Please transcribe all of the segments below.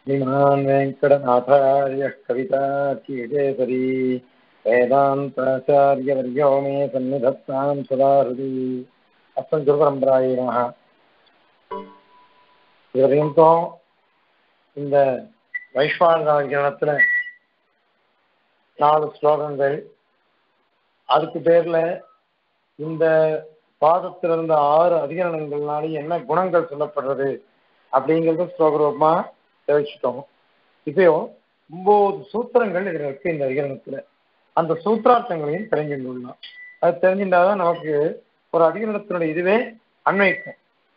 श्रीमान् वेङ्कटनाथार्यः कवितार्किकेसरी वेदान्ताचार्यवर्यो मे सन्निधत्तां सदा हृदि अस्मन् குருபரம்பராயே நமः இதுவரையும் இந்த வைஸ்வானதாகிரணத்துல நாலு ஸ்லோகங்கள் அதுக்கு பேர்ல இந்த பாதத்தில் இருந்த ஆறு அதிகரணங்கள்னால என்ன குணங்கள் சொல்லப்படுறது அப்படிங்கிறது ஸ்லோகரூபமா தெரிவிச்சிட்டோம் இப்போ ஒன்பது சூத்திரங்கள் இதுல இருக்கு இந்த அதிகரணத்துல அந்த சூத்திரார்த்தங்களையும் தெரிஞ்சுக்கொள்ளலாம் அது தெரிஞ்சிருந்தாதான் நமக்கு ஒரு அதிகரணத்தினுடைய இதுவே அன்வைக்கும்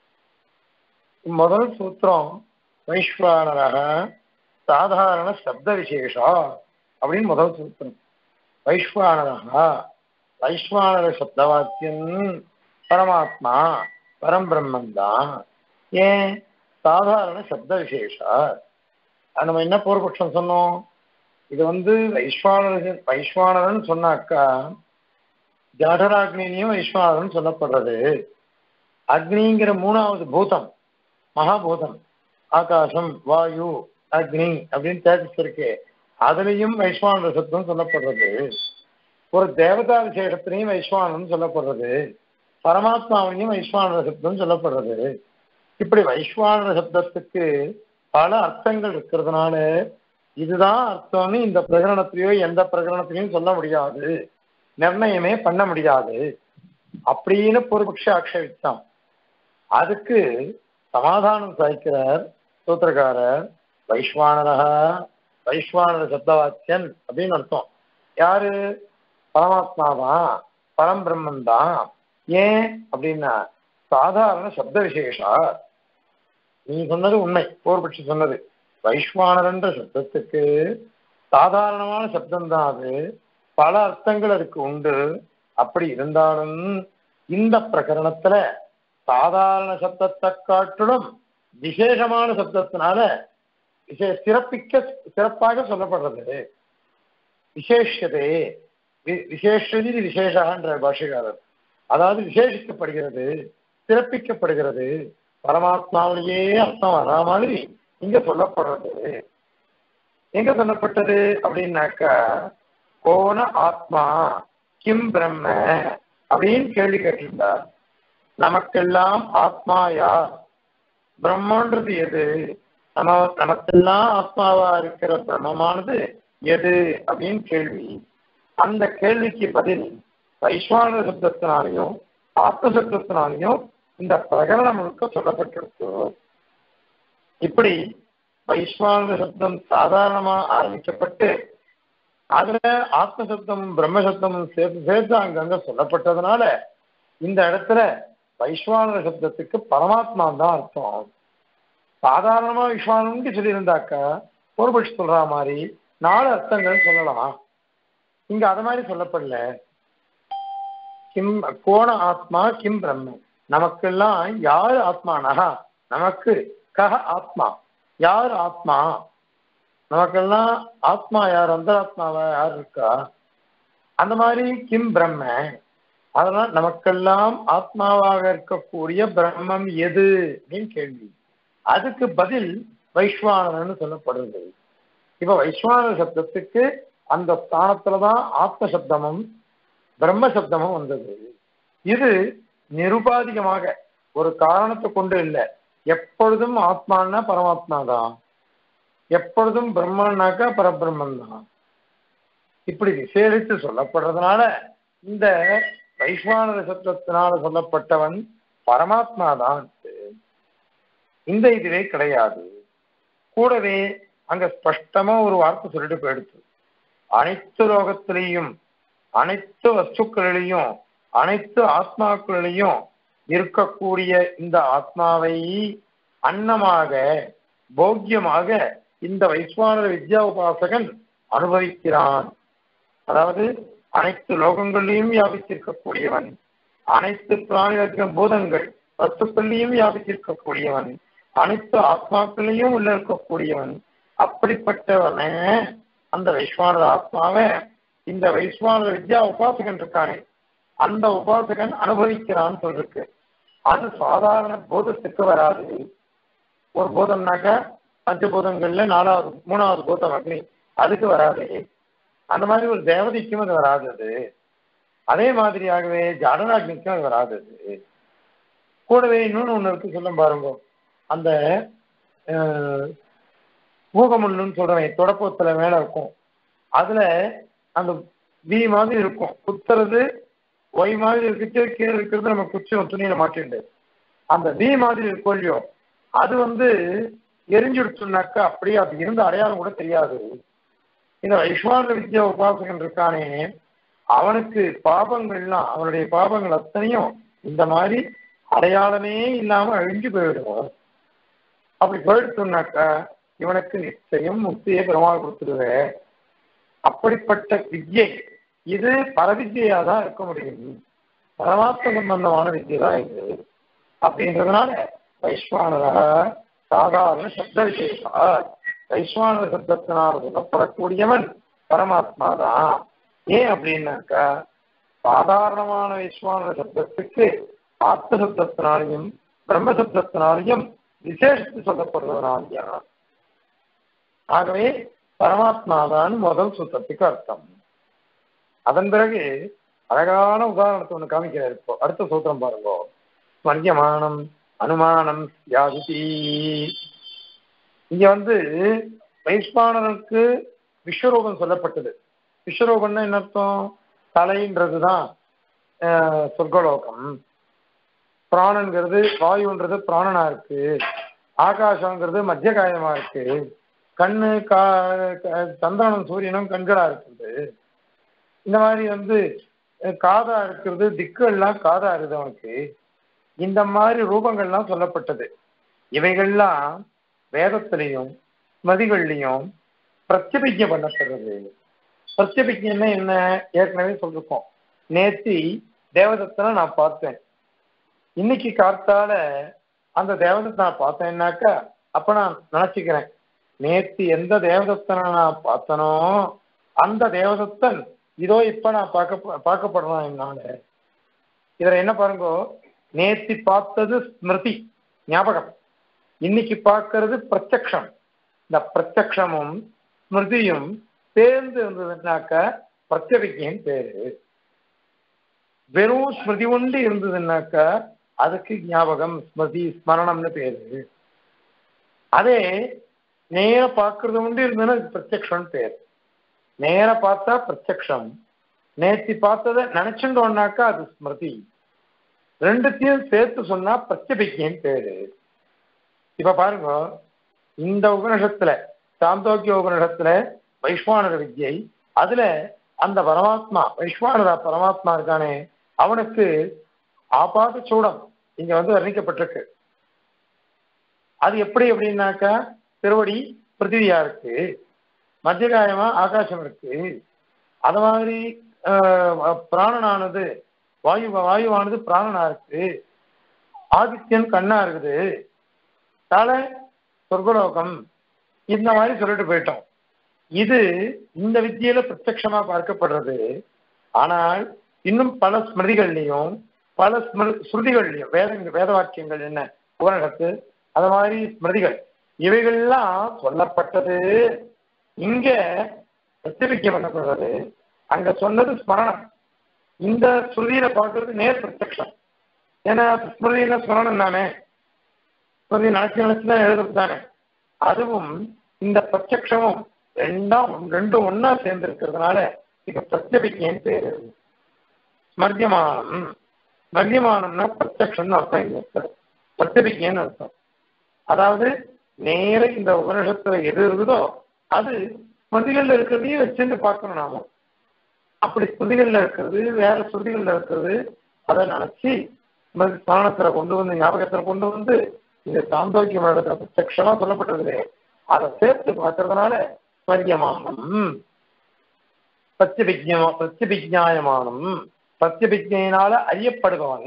முதல் சூத்திரம் வைஸ்வானரக சாதாரண சப்த விசேஷா அப்படின்னு முதல் சூத்திரம் வைஸ்வானரக வைஸ்வானர சப்தவாக்கியம் பரமாத்மா பரம்பிரம்மன் தான் ஏன் சாதாரண சப்த விசேஷா அது நம்ம என்ன பூர்வபட்சம் சொன்னோம் இது வந்து வைஸ்வானர வைஸ்வானரன் சொன்னாக்கா ஜாடராக்னியும் வைஸ்வானரன் சொல்லப்படுறது அக்னிங்கிற மூணாவது பூதம் மகாபூதம் ஆகாசம் வாயு அக்னி அப்படின்னு தேஜஸ் இருக்கு அதுலயும் வைஸ்வானர சப்தம் சொல்லப்படுறது ஒரு தேவதா விசேஷத்திலையும் வைஸ்வானன் சொல்லப்படுறது பரமாத்மாவிலையும் வைஸ்வானர சப்தம் சொல்லப்படுறது இப்படி வைஸ்வானர சப்தத்துக்கு பல அர்த்தங்கள் இருக்கிறதுனால இதுதான் அர்த்தம்னு இந்த பிரகரணத்திலையோ எந்த பிரகரணத்திலையும் சொல்ல முடியாது நிர்ணயமே பண்ண முடியாது அப்படின்னு பூர்வபக்ஷ ஆக்ஷேபித்தான் அதுக்கு சமாதானம் சாய்க்கிறார் சூத்திரக்காரர் வைஸ்வானரக வைஸ்வானர சப்தவாக்கியன் அப்படின்னு அர்த்தம் யாரு பரமாத்மா தான் பரம்பிரம்மன் தான் ஏன் அப்படின்னா சாதாரண சப்த விசேஷா நீ சொன்னது உண்மை போர்பட்சி சொன்னது வைஸ்வானரன்ற சப்தத்துக்கு சாதாரணமான சப்தம் தான் அது பல அர்த்தங்கள் அதுக்கு உண்டு அப்படி இருந்தாலும் இந்த பிரகரணத்துல சாதாரண சப்தத்தை காட்டிலும் விசேஷமான சப்தத்தினால விசே சிறப்பிக்க சிறப்பாக சொல்லப்படுறது விசேஷதே விசேஷதி விசேஷன்ற பாஷைக்காரர் அதாவது விசேஷிக்கப்படுகிறது சிறப்பிக்கப்படுகிறது பரமாத்மாவிலேயே அர்த்தம் வரா மாதிரி இங்க சொல்லப்படுறது எங்க சொல்லப்பட்டது அப்படின்னாக்கா கோண ஆத்மா கிம் பிரம்ம அப்படின்னு கேள்வி கேட்டிருந்தார் நமக்கெல்லாம் ஆத்மா யார் பிரம்மன்றது எது நம்ம நமக்கெல்லாம் ஆத்மாவா இருக்கிற பிரம்மமானது எது அப்படின்னு கேள்வி அந்த கேள்விக்கு பதில் வைஸ்வான சப்தத்தினாலையும் ஆத்ம சப்தத்தினாலையும் இந்த பிரகரணம் முழுக்க சொல்லப்பட்டிருக்கு இப்படி வைஸ்வான சப்தம் சாதாரணமா ஆரம்பிக்கப்பட்டு அதுல ஆத்ம சப்தம் பிரம்ம சப்தமும் சேர்த்து சேர்த்து அங்கங்க சொல்லப்பட்டதுனால இந்த இடத்துல வைஸ்வான சப்தத்துக்கு பரமாத்மா தான் அர்த்தம் சாதாரணமா விஸ்வானம்னு சொல்லியிருந்தாக்கா பொறுபட்சி சொல்ற மாதிரி நாலு அர்த்தங்கள் சொல்லலாம் இங்க அது மாதிரி சொல்லப்படல கிம் கோண ஆத்மா கிம் பிரம்ம நமக்கெல்லாம் யார் ஆத்மா நகா நமக்கு கக ஆத்மா யார் ஆத்மா நமக்கெல்லாம் ஆத்மா யார் அந்தராத்மாவா யார் இருக்கா அந்த மாதிரி கிம் பிரம்ம அதனால நமக்கெல்லாம் ஆத்மாவாக இருக்கக்கூடிய பிரம்மம் எது அப்படின்னு கேள்வி அதுக்கு பதில் வைஸ்வானர்னு சொல்லப்படுறது இப்ப வைஸ்வான சப்தத்துக்கு அந்த ஸ்தானத்துலதான் ஆத்ம சப்தமும் பிரம்ம சப்தமும் வந்தது இது நிருபாதிகமாக ஒரு காரணத்தை கொண்டு இல்லை எப்பொழுதும் ஆத்மான்னா பரமாத்மா தான் எப்பொழுதும் பிரம்மன்னாக்கா பரபிரம்மன் தான் இப்படி விசேஷித்து சொல்லப்படுறதுனால இந்த வைஸ்வானர சப்தத்தினால சொல்லப்பட்டவன் பரமாத்மா தான் இந்த இதுவே கிடையாது கூடவே அங்க ஸ்பஷ்டமா ஒரு வார்த்தை சொல்லிட்டு போயிடுச்சு அனைத்து லோகத்திலையும் அனைத்து வஸ்துக்களிலையும் அனைத்து ஆத்மாக்களிலையும் இருக்கக்கூடிய இந்த ஆத்மாவை அன்னமாக போக்கியமாக இந்த வைஸ்வானர வித்யா உபாசகன் அனுபவிக்கிறான் அதாவது அனைத்து லோகங்களிலும் வியாபித்திருக்கக்கூடியவன் அனைத்து பிராணிகளுக்கும் பூதங்கள் வஸ்துக்கள்லையும் வியாபித்திருக்கக்கூடியவன் அனைத்து ஆத்மாக்களையும் உள்ள இருக்கக்கூடியவன் அப்படிப்பட்டவன அந்த வைஸ்வானர ஆத்மாவை இந்த வைஸ்வானர வித்யா உபாசகன் இருக்கானே அந்த உபாசகன் அனுபவிக்கிறான்னு சொல்லிருக்கு அது சாதாரண போதத்துக்கு வராது ஒரு போதம்னாக்க பஞ்சபூதங்கள்ல நாலாவது மூணாவது பூதம் அக்னி அதுக்கு வராது அந்த மாதிரி ஒரு தேவதைக்கும் அது வராது அது அதே மாதிரியாகவே ஜடராக்னிக்கும் அது வராது அது கூடவே இன்னொன்னு ஒண்ணு இருக்கு சொல்ல பாருங்க அந்த அஹ், ஊகமுள்ளுன்னு சொல்றேன் தொடப்பத்துல மேல இருக்கும் அதுல அந்த வி மாதிரி இருக்கும் குத்துறது ஒய் மாதிரி இருக்கிட்டு கீழே இருக்கிறது நம்ம குச்சி துணியில மாட்டிண்டு அந்த வி மாதிரி இருக்கும் இல்லையோ அது வந்து எரிஞ்சுடுச்சுனாக்கா அப்படியே அது இருந்த அடையாளம் கூட தெரியாது இந்த வைஸ்வான வித்யா உபாசகன் இருக்கானே அவனுக்கு பாபங்கள்லாம் அவனுடைய பாபங்கள் அத்தனையும் இந்த மாதிரி அடையாளமே இல்லாம அழிஞ்சு போயிடும் அப்படி போயிடுச்சுனாக்கா இவனுக்கு நிச்சயம் முக்தியை பெருமாள் கொடுத்துடுவேன் அப்படிப்பட்ட வித்யை இது பரவித்யா தான் இருக்க முடியும் பரமாத்ம சம்பந்தமான வித்யை தான் இது அப்படின்றதுனால வைஸ்வானரா சாதாரண சப்த விசேஷா வைஸ்வானர சப்தத்தினால் சொல்லப்படக்கூடியவன் பரமாத்மா தான் ஏன் அப்படின்னாக்கா சாதாரணமான வைஸ்வானர சப்தத்துக்கு ஆத்ம சப்தத்தினாலையும் பிரம்ம சப்தத்தினாலையும் விசேஷத்து சொல்லப்படுவதனாலையா ஆகவே பரமாத்மா தான் முதல் சுத்தத்துக்கு அர்த்தம் அதன் பிறகு அழகான உதாரணத்தை ஒண்ணு காமிக்கிறார் இப்போ அடுத்த சூத்திரம் பாருங்க ஸ்மரியமானம் அனுமானம் யாதிதி இங்க வந்து வைஸ்பானனுக்கு விஸ்வரூபம் சொல்லப்பட்டது விஸ்வரூபம்னா என்ன அர்த்தம் தலைன்றதுதான் ஆஹ், சொர்க்கலோகம் பிராணங்கிறது வாயுன்றது பிராணனா இருக்கு ஆகாசங்கிறது மத்திய காயமா இருக்கு கண்ணு கா க- சந்திரனும் சூரியனும் கண்களா இருக்குது இந்த மாதிரி வந்து அஹ், காதா இருக்கிறது திக்குகள்லாம் காதா இருக்குது அவனுக்கு இந்த மாதிரி ரூபங்கள்லாம் சொல்லப்பட்டது இவைகள்லாம் வேதத்திலையும் ஸ்மதிகள்லையும் பிரத்யபிஜை பண்ணப்படுறது பிரத்யபிஜைன்னா என்ன ஏற்கனவே சொல்லிருக்கோம் நேத்தி தேவதத்தனை நான் பார்த்தேன் இன்னைக்கு காத்தால அந்த தேவதத்தை நான் பார்த்தேன்னாக்கா அப்ப நான் நினைச்சுக்கிறேன் நேத்து எந்த தேவதத்தனை நான் பார்த்தனோ அந்த தேவதத்தன் இதோ இப்ப நான் பார்க்க பார்க்கப்படுறான் என்னால இதுல என்ன பாருங்க நேத்தி பார்த்தது ஸ்மிருதி ஞாபகம் இன்னைக்கு பார்க்கறது பிரத்யக்ஷம் இந்த பிரத்யக்ஷமும் ஸ்மிருதியும் சேர்ந்து இருந்ததுன்னாக்க பிரத்யபிஜைன்னு பேரு வெறும் ஸ்மிருதி ஒன்று இருந்ததுன்னாக்க அதுக்கு ஞாபகம் ஸ்மிருதி ஸ்மரணம்னு பேரு அதே நேர பார்க்கறது உண்டு இருந்ததுன்னா அதுக்கு பிரத்யக்ஷம்னு பேர் நேர பார்த்தா பிரத்யக்ஷம் நேத்தி பார்த்ததை நினைச்சுட்டோம்னாக்கா அது ஸ்மிருதி ரெண்டுத்தையும் சேர்த்து சொன்னா பிரத்யபிஜைன்னு பேரு இப்ப பாருங்க இந்த உபனிஷத்துல சாந்தோக்கிய உபனிஷத்துல வைஸ்வானர வித்யை அதுல அந்த பரமாத்மா வைஸ்வானரா பரமாத்மா இருக்கானே அவனுக்கு ஆபாத சூடம் இங்க வந்து வர்ணிக்கப்பட்டிருக்கு அது எப்படி அப்படின்னாக்கா திருவடி பிருத்திவியா இருக்கு மத்தியகாயமா ஆகாசம் இருக்கு அது மாதிரி ஆஹ், பிராணனானது வாயு வாயுவானது பிராணனா இருக்கு ஆதித்யன் கண்ணா இருக்குது தலை சொர்க்கலோகம் இந்த மாதிரி சொல்லிட்டு போயிட்டோம் இது இந்த வித்தியில பிரத்யட்சமா பார்க்கப்படுறது ஆனால் இன்னும் பல ஸ்மிருதிகள்லையும் பல ஸ்மிரு ஸ்ருதிகள்லையும் வேத வேத வாக்கியங்கள் என்ன உபநிடத்து அது மாதிரி ஸ்மிருதிகள் இவைகள்லாம் சொல்லப்பட்டது இங்க பிரத்யபிக்கம் பண்ணப்படுறது அங்க சொன்னது ஸ்மரணம் இந்த ஸ்ருதியில பார்க்கறது நேர் பிரத்யக்ஷம் ஏன்னா ஸ்மிருதியில ஸ்மரணம் தானே ஸ்மிருதி நினைச்சு நினைச்சு தான் எழுதுறது தானே அதுவும் இந்த பிரத்யக்ஷமும் ரெண்டாம் ரெண்டும் ஒன்னா சேர்ந்து இருக்கிறதுனால இப்ப பிரத்யபிக்கைன்னு பேரு ஸ்மர்யமானம் ஸ்மர்யமானம்னா பிரத்யக்ஷம்னு அர்த்தம் இல்லை பிரத்யபிக்கைன்னு அர்த்தம் அதாவது நேர இந்த உபனிஷத்துல எது இருக்குதோ அது ஸ்மிருதிகள்ல இருக்கிறதையும் வச்சுட்டு பார்க்கணும் நாம அப்படி ஸ்மிருதிகள்ல இருக்கிறது வேற ஸ்ருதிகள்ல இருக்கிறது அதை நினைச்சு ஸ்மிருதி ஸ்தானத்துல கொண்டு வந்து ஞாபகத்துல கொண்டு வந்து இந்த சாந்தோக்கியம் இடத்துல பிரத்யக்ஷமா சொல்லப்பட்டது அதை சேர்த்து பார்க்கறதுனால ஸ்மரியமானம் பிரத்யபிஜமா பிரத்யபிஜாயமானம் பிரத்யபிஜையினால அறியப்படுபவன்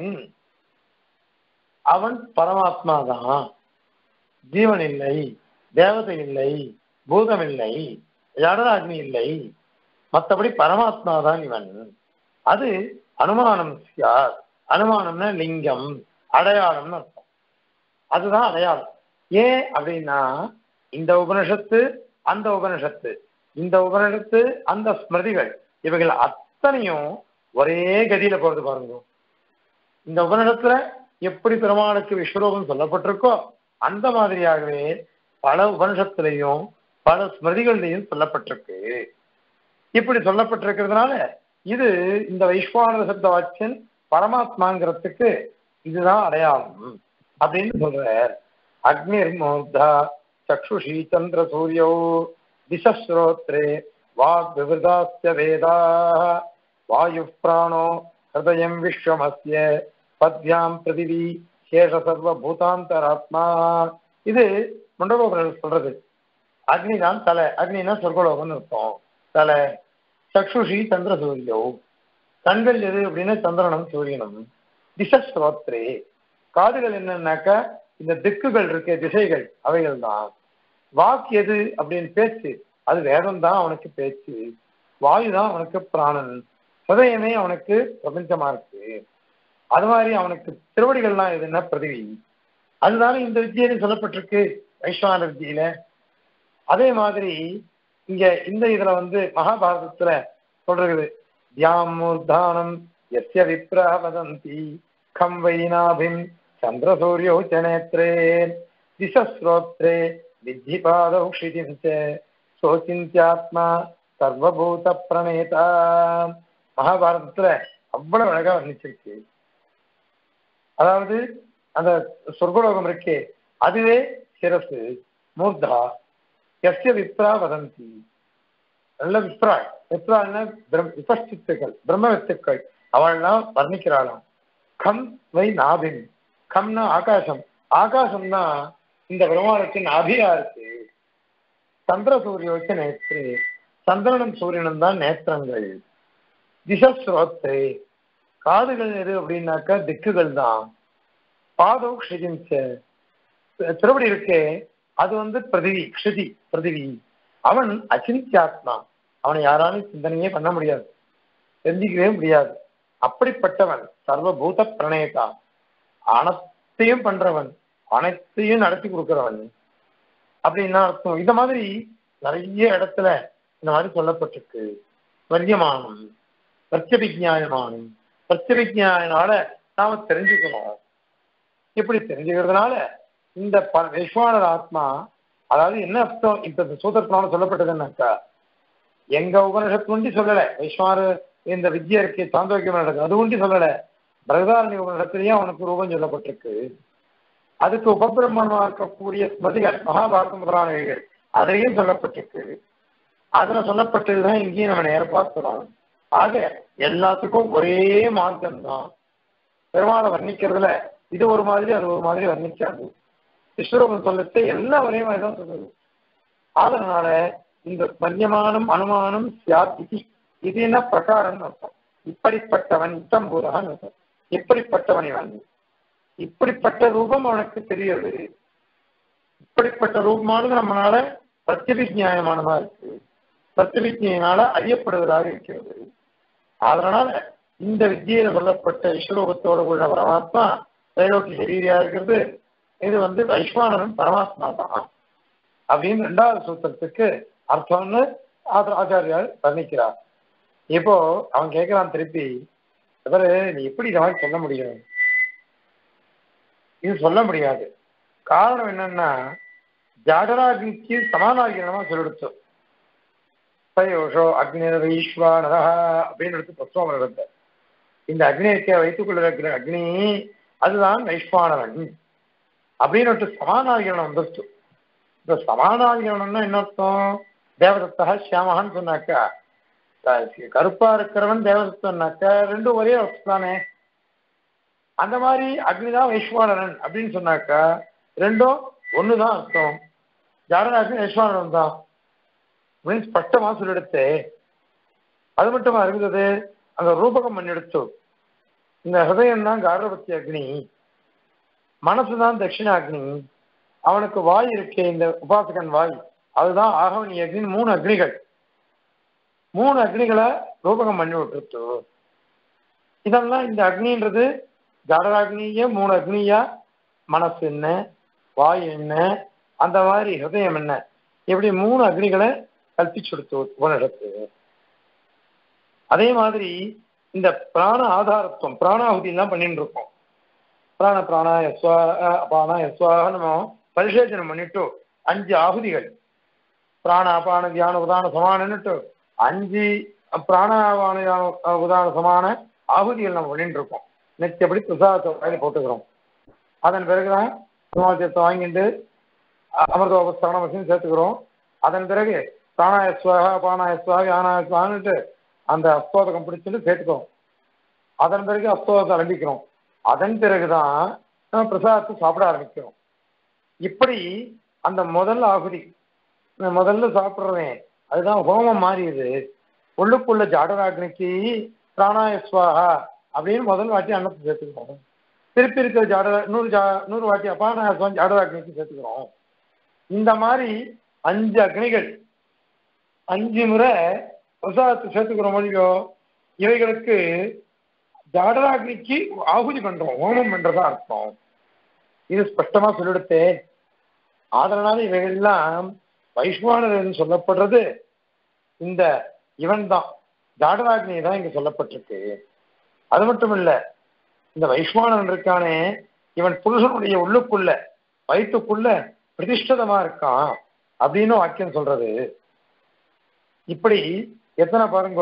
அவன் பரமாத்மா தான் ஜீவன் இல்லை தேவதை இல்லை பூதம் இல்லை ஜடராக்னி இல்லை மற்றபடி பரமாத்மா தான் இவன் அது அனுமானம் யார் அனுமானம்னா லிங்கம் அடையாளம்னு அர்த்தம் அதுதான் அடையாளம் ஏன் அப்படின்னா இந்த உபனிஷத்து அந்த உபனிஷத்து இந்த உபனிஷத்து அந்த ஸ்மிருதிகள் இவைகள் அத்தனையும் ஒரே கதியில போறது பாருங்க இந்த உபனிஷத்துல எப்படி பெருமாளுக்கு விஸ்வரூபம் சொல்லப்பட்டிருக்கோ அந்த மாதிரியாகவே பல உபனிஷத்துலையும் பல ஸ்மிருதிகள்லையும் சொல்லப்பட்டிருக்கு இப்படி சொல்லப்பட்டிருக்கிறதுனால இது இந்த வைஸ்வானர சப்த வாக்கியன் பரமாத்மாங்கிறதுக்கு இதுதான் அடையாளம் அப்படின்னு சொல்றார் அக்னிர் மூர்தா சக்ஷுஷி சந்திர சூரியோ திசஸ்ரோத்ரே வாக் விவதாஸ்ய வேதா வாயு பிராணோ ஹிருதயம் விஸ்வமஸ்ய பத்யாம் பிருதிவி சேஷ சர்வ பூதாந்தராத்மா இது முண்டகோபுரம் சொல்றது அக்னி தான் தலை அக்னினா சொர்க்கலோகம்னு அர்த்தம் தலை சக்ஷுஷி சந்திர சூரியோ கண்கள் எது அப்படின்னா சந்திரனும் சூரியனும் திசஸ்ரோத்ரே காதுகள் என்னன்னாக்கா இந்த திக்குகள் இருக்கு திசைகள் அவைகள் தான் வாக்கு எது அப்படின்னு பேச்சு அது வேதம் தான் அவனுக்கு பேச்சு வாயு தான் அவனுக்கு பிராணன் ஹிருதயமே அவனுக்கு பிரபஞ்சமா இருக்கு அது மாதிரி அவனுக்கு திருவடிகள்லாம் எதுன்னா பிரதிவி அதுதானே இந்த வித்தியில சொல்லப்பட்டிருக்கு வைஸ்வான வித்தியில அதே மாதிரி இங்க இந்த இதுல வந்து மகாபாரதத்துல சொல்றது தியாமூர்தானம் எஸ்ய விப்ரா வதந்தி கம் வைநாபிம் சந்திரசூரியோ சனேத்ரே திசஸ்ரோத்ரே வித்தி பாதௌ க்ஷிதிம் ச சோசிந்தியாத்மா சர்வபூத பிரணேதா மகாபாரதத்துல அவ்வளவு அழகா வர்ணிச்சிருக்கு அதாவது அந்த சொர்க்கலோகம் இருக்கே அதுவே சிரசு மூர்தா எஸ்ய விப்ரா வதந்தி நல்ல விப்ரா விப்ரான்னா விபஸ்தித்துக்கள் பிரம்ம வித்துக்கள் அவள்லாம் வர்ணிக்கிறாளாம் கம் வை நாபின் கம்னா ஆகாசம் ஆகாசம்னா இந்த பிரம்மாவுக்கு நாபியா இருக்கு சந்திர சூரியோச்சு நேற்று சந்திரனும் சூரியனும் தான் நேத்திரங்கள் திசஸ்ரோத்தை காதுகள் எது அப்படின்னாக்கா திக்குகள் தான் பாதோ க்ஷிதிஞ்ச திருவடி இருக்கே அது வந்து பிரதிவி க்ஷிதி பிரதிவி அவன் அச்சிந்தியாத்மா அவனை யாராலும் சிந்தனையே பண்ண முடியாது தெரிஞ்சிக்கவே முடியாது அப்படிப்பட்டவன் சர்வபூத பிரணயதா அனைத்தையும் பண்றவன் அனைத்தையும் நடத்தி கொடுக்கிறவன் அப்படின்னா அர்த்தம் இந்த மாதிரி நிறைய இடத்துல இந்த மாதிரி சொல்லப்பட்டிருக்கு வரியமானம் பிரத்யபிஜாயமானம் பிரத்யபிஜாயனால நாம தெரிஞ்சுக்கணும் இப்படி தெரிஞ்சுக்கிறதுனால இந்த ப- வைஸ்வானர் ஆத்மா அதாவது என்ன அர்த்தம் இப்ப இந்த சூத்திரத்தினால சொல்லப்பட்டதுன்னாக்கா எங்க உபனிஷத்து ஒண்டி சொல்லல வைஸ்வானர் இந்த வித்யா இருக்கே சாந்தோக்கியம் நடக்குது அது ஒண்டி சொல்லல பிரகதாரணி உபனிஷத்துலயும் அவனுக்கு ரூபம் சொல்லப்பட்டிருக்கு அதுக்கு உபபிரமணமா இருக்கக்கூடிய ஸ்மதிகள் மகாபாரத முதலானவைகள் அதையும் சொல்லப்பட்டிருக்கு அதுல சொல்லப்பட்டதுதான் இங்கேயும் நம்ம நேர பார்க்கிறோம் ஆக எல்லாத்துக்கும் ஒரே மார்க்கம் தான் பெருமாளை வர்ணிக்கிறதுல இது ஒரு மாதிரி அது ஒரு மாதிரி வர்ணிக்காது விஸ்வரூபம் சொல்லத்தை எல்லாம் ஒரே மாதிரி தான் சொல்லுது அதனால இந்த மன்யமானம் அனுமானம் சியாத்தி இது என்ன பிரகாரம் அர்த்தம் இப்படிப்பட்டவன் இத்தம்பூரான் அர்த்தம் இப்படிப்பட்டவன் இவன் இப்படிப்பட்ட ரூபம் அவனுக்கு தெரியுது இப்படிப்பட்ட ரூபமானது நம்மளால பிரத்யபிஜாயமானதா இருக்கு பிரத்யபிஜையினால அறியப்படுவதாக இருக்கிறது அதனால இந்த வித்தியில சொல்லப்பட்ட விஸ்வரூபத்தோட உள்ள பரமாத்மா தைலோக்கிய சரீரியா இருக்கிறது இது வந்து வைஸ்வானரன் பரமாத்மா தான் அப்படின்னு ரெண்டாவது சூத்திரத்துக்கு அர்த்தம்னு ஆத- ஆச்சாரியார் வர்ணிக்கிறார் இப்போ அவன் கேட்கிறான் திருப்பி இவரு நீ எப்படி இந்த மாதிரி சொல்ல முடியும் இது சொல்ல முடியாது காரணம் என்னன்னா ஜாடராகிக்கு சமானாகிரணமா சொல்லிடுச்சு சயோஷோ அக்னிர் ஈஸ்வானதா அப்படின்னு எடுத்து புஸ்தகம் எடுத்த இந்த அக்னியத்தை வைத்துக் கொள்ள இருக்கிற அக்னி அதுதான் வைஸ்வானவன் அப்படின்னு ஒரு சமானாகிரணம் வந்துருச்சு இந்த சமானாகிரணம்னா என்ன அர்த்தம் தேவதத்தா சியாமகான்னு சொன்னாக்கா க- கருப்பா இருக்கிறவன் தேவதத்தன்னாக்கா ரெண்டும் ஒரே அர்த்தம் தானே அந்த மாதிரி அக்னிதான் வைஸ்வானரன் அப்படின்னு சொன்னாக்கா ரெண்டும் ஒண்ணுதான் அர்த்தம் ஜாடனாக்கு வைஸ்வானரன் தான் அப்படின்னு ஸ்பஷ்டமா சொல்லிடுத்து அது மட்டுமா இருந்தது அந்த ரூபகம் பண்ணிடுச்சு இந்த ஹிருதயம் தான் காரபத்தி அக்னி மனசுதான் தட்சிணாக்னி அவனுக்கு வாய் இருக்கே இந்த உபாசகன் வாய் அதுதான் ஆகவனி அக்னி மூணு அக்னிகள் மூணு அக்னிகளை ரூபகம் பண்ணி விட்டுருச்சு இதெல்லாம் இந்த அக்னின்றது ஜடராக்னியே மூணு அக்னியா மனசு என்ன வாய் என்ன அந்த மாதிரி ஹிருதயம் என்ன இப்படி மூணு அக்னிகளை கல்பிச்சு கொடுத்து உபனிடத்து அதே மாதிரி இந்த பிராண ஆதாரத்துவம் பிராணாகுதி எல்லாம் பண்ணிட்டு இருக்கோம் பிராண பிராணா யஸ்வா அபானா யஸ்வா நம்ம பரிசேச்சனம் பண்ணிட்டு அஞ்சு ஆகுதிகள் பிராண அபான தியான உதான சமானன்னுட்டு அஞ்சு பிராணாபான தியான உதான சமான ஆகுதிகள் நம்ம பண்ணிட்டு இருக்கோம் நிச்சயப்படி பிரசாதத்தை வாங்கி போட்டுக்கிறோம் அதன் பிறகுதான் சமாஜத்தை வாங்கிட்டு அமிர்தோபஸ்தான வசதி சேர்த்துக்கிறோம் அதன் பிறகு பிராணாயஸ்வாக அபானாயஸ்வாக யானாயஸ்வான்னுட்டு அந்த அஸ்தோதகம் பிடிச்சிட்டு சேர்த்துக்கிறோம் அதன் பிறகு அஸ்தோதத்தை ஆரம்பிக்கிறோம் அதன் பிறகுதான் நம்ம பிரசாதத்தை சாப்பிட ஆரம்பிக்கிறோம் இப்படி அந்த முதல் ஆகுதி இந்த முதல்ல சாப்பிட்றவன் அதுதான் ஹோமம் மாறியது உள்ளுக்குள்ள ஜாடராக்னிக்கு பிராணாயஸ்வாகா அப்படின்னு முதல் வாட்டி அன்னத்தை சேர்த்துக்கிறோம் திருப்பி இருக்கிற ஜாட நூறு ஜா நூறு வாட்டி அபானாயஸ்வான் ஜாடராக்னிக்கு சேர்த்துக்கிறோம் இந்த மாதிரி அஞ்சு அக்னிகள் அஞ்சு முறை பிரசாதத்தை சேர்த்துக்கிற மொழியோ இவைகளுக்கு ஜாடராக்னிக்கு ஆகுதி பண்றோம் ஹோமம் பண்றதா அர்த்தம் இது ஸ்பஷ்டமா சொல்லிடுத்தே அதனால இவைகள்லாம் வைஸ்வானர் என்று சொல்லப்படுறது இந்த இவன் தான் ஜாடராக்னி தான் இங்க சொல்லப்பட்டிருக்கு அது மட்டும் இல்ல இந்த வைஸ்வானன் இருக்கானே இவன் புருஷனுடைய உள்ளுக்குள்ள வயிற்றுக்குள்ள பிரதிஷ்டிதமா இருக்கான் அப்படின்னு வாக்கியம் சொல்றது இப்படி எத்தனை பாருங்க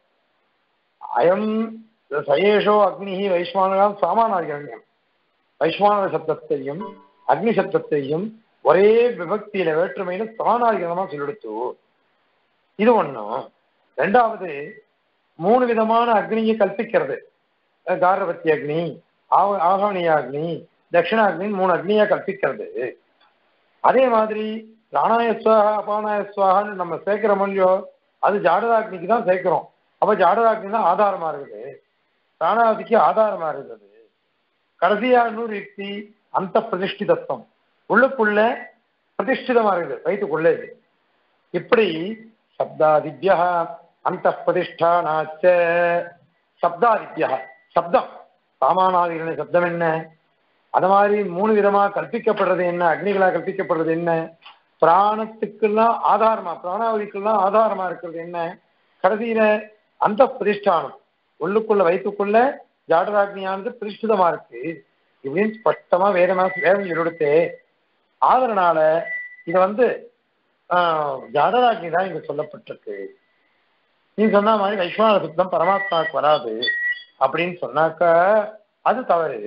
அயம் சயேஷோ அக்னி வைஸ்வானகம் சாமானாகிரண்யம் வைஸ்வானக சப்தத்தையும் அக்னி சப்தத்தையும் ஒரே விபக்தியில வேற்றுமையில சமானாகிரமா சொல்லிடுத்து இது ஒண்ணும் ரெண்டாவது மூணு விதமான அக்னியை கல்பிக்கிறது காரவத்தி அக்னி ஆகாணிய அக்னி தட்சிணாக்னின்னு மூணு அக்னியா கல்பிக்கிறது அதே மாதிரி பிராணாயஸ்வாகா அபானாயஸ்வாகான்னு நம்ம சேர்க்கிற மொழியோ அது ஜாடராக்னிக்கு தான் சேர்க்கிறோம் அப்ப ஜாடராக்னி தான் ஆதாரமா இருக்குது பிராணாவதிக்கு ஆதாரமா இருக்குது கடைசியா இன்னொரு யுக்தி அந்த பிரதிஷ்டிதத்துவம் உள்ளுக்குள்ள பிரதிஷ்டிதமா இருக்குது வயிற்றுக்குள்ளே இது இப்படி சப்தாதித்யா அந்த பிரதிஷ்டானாச்ச சப்தாதித்யா சப்தம் சாமானாதிகளின் சப்தம் என்ன அது மாதிரி மூணு விதமா கற்பிக்கப்படுறது என்ன அக்னிகளா கற்பிக்கப்படுறது என்ன பிராணத்துக்கெல்லாம் ஆதாரமா பிராணாவதிக்கெல்லாம் ஆதாரமா இருக்கிறது என்ன கடைசியில அந்த பிரதிஷ்டானம் உள்ளுக்குள்ள வயிற்றுக்குள்ள ஜாடராக்னியானது பிரதிஷ்டிதமா இருக்கு இப்படின்னு ஸ்பஷ்டமா வேதமா வேதம் எடுத்தே ஆதரனால இது வந்து ஜாடராக்னி தான் இங்க சொல்லப்பட்டிருக்கு நீ சொன்ன மாதிரி வைஸ்வநாத சுத்தம் பரமாத்மாவுக்கு வராது அப்படின்னு சொன்னாக்க அது தவறு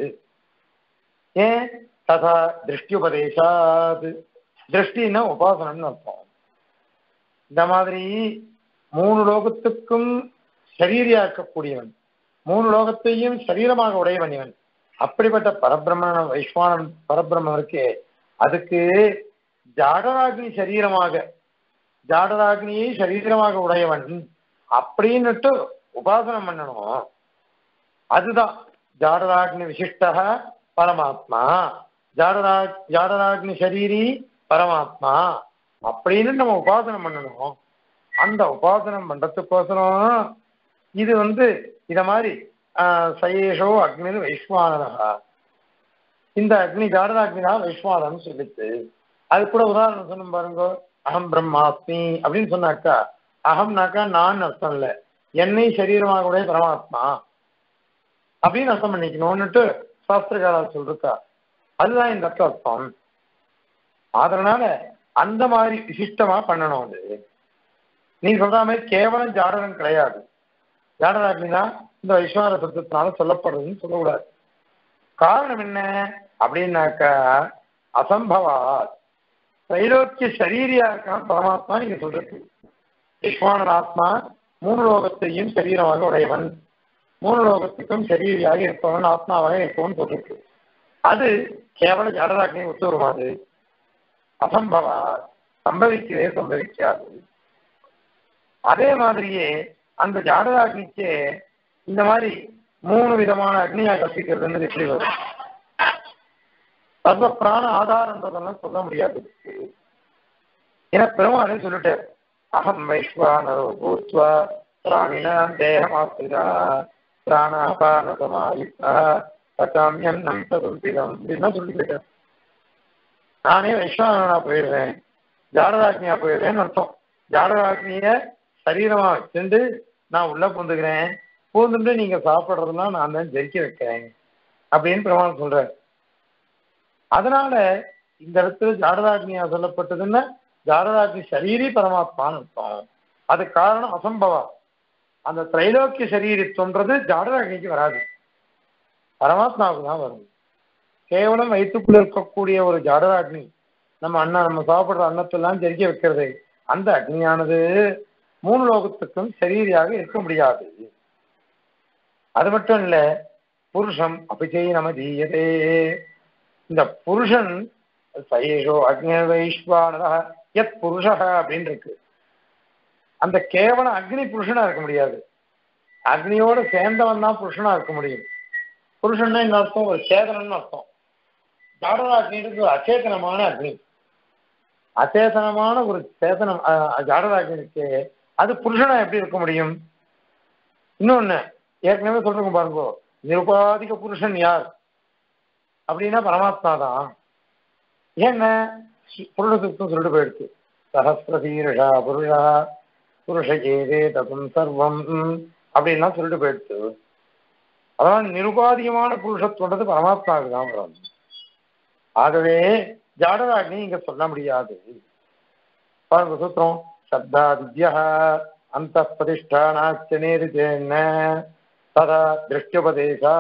ஏன் ததா திருஷ்டி உபதேசாது திருஷ்டின்னா உபாசனம்னு அர்த்தம் இந்த மாதிரி மூணு லோகத்துக்கும் சரீரியாக்கக்கூடியவன் மூணு லோகத்தையும் சரீரமாக உடையவன் இவன் அப்படிப்பட்ட பரபிரம்மன் வைஸ்வானன் பரபிரம்மன் இருக்கே அதுக்கு ஜாடராக்னி சரீரமாக ஜாடராக்னியை சரீரமாக உடையவன் அப்படின்னுட்டு உபாசனம் பண்ணணும் அதுதான் ஜாடராக்னி விசிஷ்டக பரமாத்மா ஜாடரா ஜாடராக்னி சரீரி பரமாத்மா அப்படின்னு நம்ம உபாசனம் பண்ணணும் அந்த உபாசனம் பண்றதுக்கோசரம் இது வந்து இத மாதிரி சயேஷோ அக்னி வைஸ்வானதா இந்த அக்னி ஜாடராக்னி தான் வைஸ்வானன் சொல்லிச்சு அது கூட உதாரணம் சொன்ன பாருங்க அகம் பிரம்மாஸ்மி அப்படின்னு சொன்னாக்கா அகம்னாக்கா நான் அர்த்தம் இல்லை என்னை சரீரமாக உடைய பரமாத்மா அப்படின்னு அர்த்தம் பண்ணிக்கணும்னுட்டு சாஸ்திரகாரா சொல்றா அதுதான் இந்த அர்த்தம் அதனால அந்த மாதிரி விசிஷ்டமா பண்ணணும் அது நீ சொல்ற மாதிரி கேவலம் ஜாடனம் கிடையாது ஜாடனாக்னா இந்த வைஸ்வர சப்தத்தினால சொல்லப்படுறதுன்னு சொல்லக்கூடாது காரணம் என்ன அப்படின்னாக்கா அசம்பவா தைலோக்கிய சரீரியா இருக்கான் பரமாத்மா நீங்க சொல்றது விஸ்வானன் ஆத்மா மூணு லோகத்தையும் சரீரமாக உடையவன் மூணு லோகத்துக்கும் சரீரியாக இருப்பவன் ஆத்மாவாக இருப்பவன் சொல்லிருக்கு அது கேவல ஜடராக்னியை ஒத்து வருமாது அசம்பவா சம்பவிக்கவே சம்பவிக்காது அதே மாதிரியே அந்த ஜாடராக்னிக்கு இந்த மாதிரி மூணு விதமான அக்னியா கற்பிக்கிறதுன்னு எப்படி வரும் சர்வ பிராண ஆதாரன்றதெல்லாம் சொல்ல முடியாது ஏன்னா பெருமாளே சொல்லிட்டார் அகம் வைஸ்வானரோ பூத்வா பிராணினாம் தேகமாஸ்திரா பிராணாபானசமாயுக்தா பட்டாமியம் நம் ததும்பிதம் அப்படின்னா சொல்லிக்கிட்டார் நானே வைஸ்வானனா போயிடுறேன் ஜாடராக்னியா போயிடுறேன்னு அர்த்தம் ஜாடராக்னிய சரீரமா வச்சுட்டு நான் உள்ள பூந்துக்கிறேன் பூந்துட்டு நீங்க சாப்பிடுறதுலாம் நான் தான் ஜெயிக்க வைக்கிறேன் அப்படின்னு பிரமாணம் சொல்றாரு அதனால இந்த இடத்துல ஜாடராக்னியா சொல்லப்பட்டதுன்னா ஜாடராக்னி சரீரி பரமாத்மான்னு அர்த்தம் அது காரணம் அசம்பவம் அந்த திரைலோக்கிய சரீரத்துவன்றது ஜாடராக்னிக்கு வராது பரமாத்மாவுக்கு தான் வரும் கேவலம் வயிற்றுக்குள்ள இருக்கக்கூடிய ஒரு ஜாடராக்னி நம்ம அண்ணன் நம்ம சாப்பிடுற அன்னத்தெல்லாம் ஜெரிக்க வைக்கிறது அந்த அக்னியானது மூணு லோகத்துக்கும் சரீரியாக இருக்க முடியாது அது மட்டும் இல்ல புருஷம் அபிஜய் நம தீயதே இந்த புருஷன் சயேஷோ அக்னி வைஸ்வானதா எத் புருஷ அப்படின்னு இருக்கு அந்த கேவல அக்னி புருஷனா இருக்க முடியாது அக்னியோட சேர்ந்தவன் தான் புருஷனா இருக்க முடியும் புருஷன்னா என்ன அர்த்தம் ஒரு சேதனம்னு அர்த்தம் ஜாடர அக்னின்றது ஒரு அச்சேதனமான அக்னி அச்சேதனமான ஒரு சேதனம் ஜாடர அக்னிக்கு அது புருஷனா எப்படி இருக்க முடியும் இன்னொன்னு ஏற்கனவே சொல்றோம் பாருங்க நிருபாதிக புருஷன் யார் அப்படின்னா பரமாத்மா தான் ஏன்னா புருஷத்துக்கும் சொல்லிட்டு போயிடுச்சு சஹசிரதீரஷா புருஷா புருஷ ஏதே தகும் சர்வம் அப்படின்லாம் சொல்லிட்டு போயிடுச்சு அதான் நிருபாதிகமான புருஷத்துவன்றது பரமாத்மாவுக்கு தான் வரும் ஆகவே ஜாடராக்னி இங்க சொல்ல முடியாது பாருங்க சூத்திரம் சப்தா வித்யா அந்த பிரதிஷ்டானாச்ச நேரிச்சேன்ன ததா திருஷ்டுபதேசா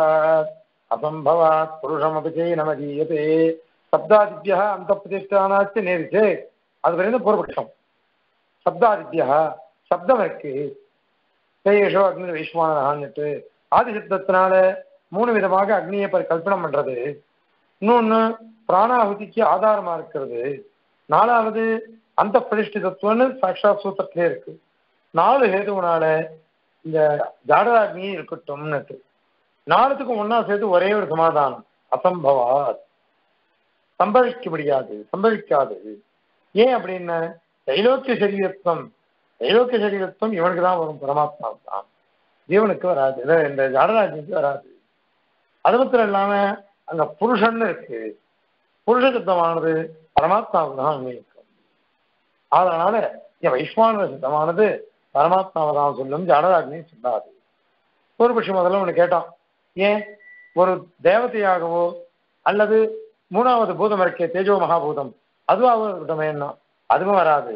அசம்பவாத் புருஷமபி நமதீயதே சப்தாதித்யா அந்த பிரதிஷ்டானாச்ச நேரிச்சே அது வரைக்கும் பூர்வபட்சம் சப்தாதித்யா சப்தம் இருக்கு சேயேஷோ அக்னி வைஸ்வானதான்னுட்டு ஆதி சித்தத்தினால மூணு விதமாக அக்னியை பரி கல்பனம் பண்றது இன்னொன்னு பிராணாகுதிக்கு ஆதாரமா இருக்கிறது நாலாவது அந்த பிரதிஷ்டிதத்துவம்னு சாட்சாத் சூத்திரத்திலே இருக்கு நாலு ஹேதுவனால இந்த ஜாடராக்னியே இருக்கட்டும்னு நாலுத்துக்கும் ஒன்னா சேர்த்து ஒரே ஒரு சமாதானம் அசம்பவா சம்பவிக்க முடியாது சம்பவிக்காது ஏன் அப்படின்னா தைலோக்கிய சரீரத்துவம் தைலோக்கிய சரீரத்துவம் இவனுக்கு தான் வரும் பரமாத்மாவுக்கு தான் ஜீவனுக்கு வராது இந்த ஜாடராஜனுக்கு வராது அது மாத்திரம் இல்லாம அங்க புருஷன் இருக்கு புருஷ சித்தமானது பரமாத்மாவுக்கு தான் அன்வயிக்கும் அதனால இங்க வைஸ்வான சித்தமானது பரமாத்மாவை தான் சொல்லும் ஜாடராஜனை சொல்லாது ஒரு பட்சம் முதல்ல ஒன்று கேட்டான் ஏன் ஒரு தேவதையாகவோ அல்லது மூணாவது பூதம் இருக்கே தேஜோ மகாபூதம் அதுவாகவும் இருக்கட்டும் என்ன அதுவும் வராது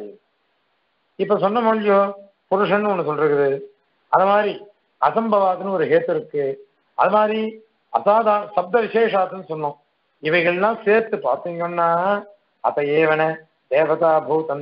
இப்ப சொன்ன மொழியோ புருஷன் ஒண்ணு சொல்றது அது மாதிரி அசம்பவாதுன்னு ஒரு ஹேத்து இருக்கு அது மாதிரி அசாதா சப்த விசேஷாத்துன்னு சொன்னோம் இவைகள்லாம் சேர்த்து பார்த்தீங்கன்னா அத்த ஏவன தேவதா பூதம்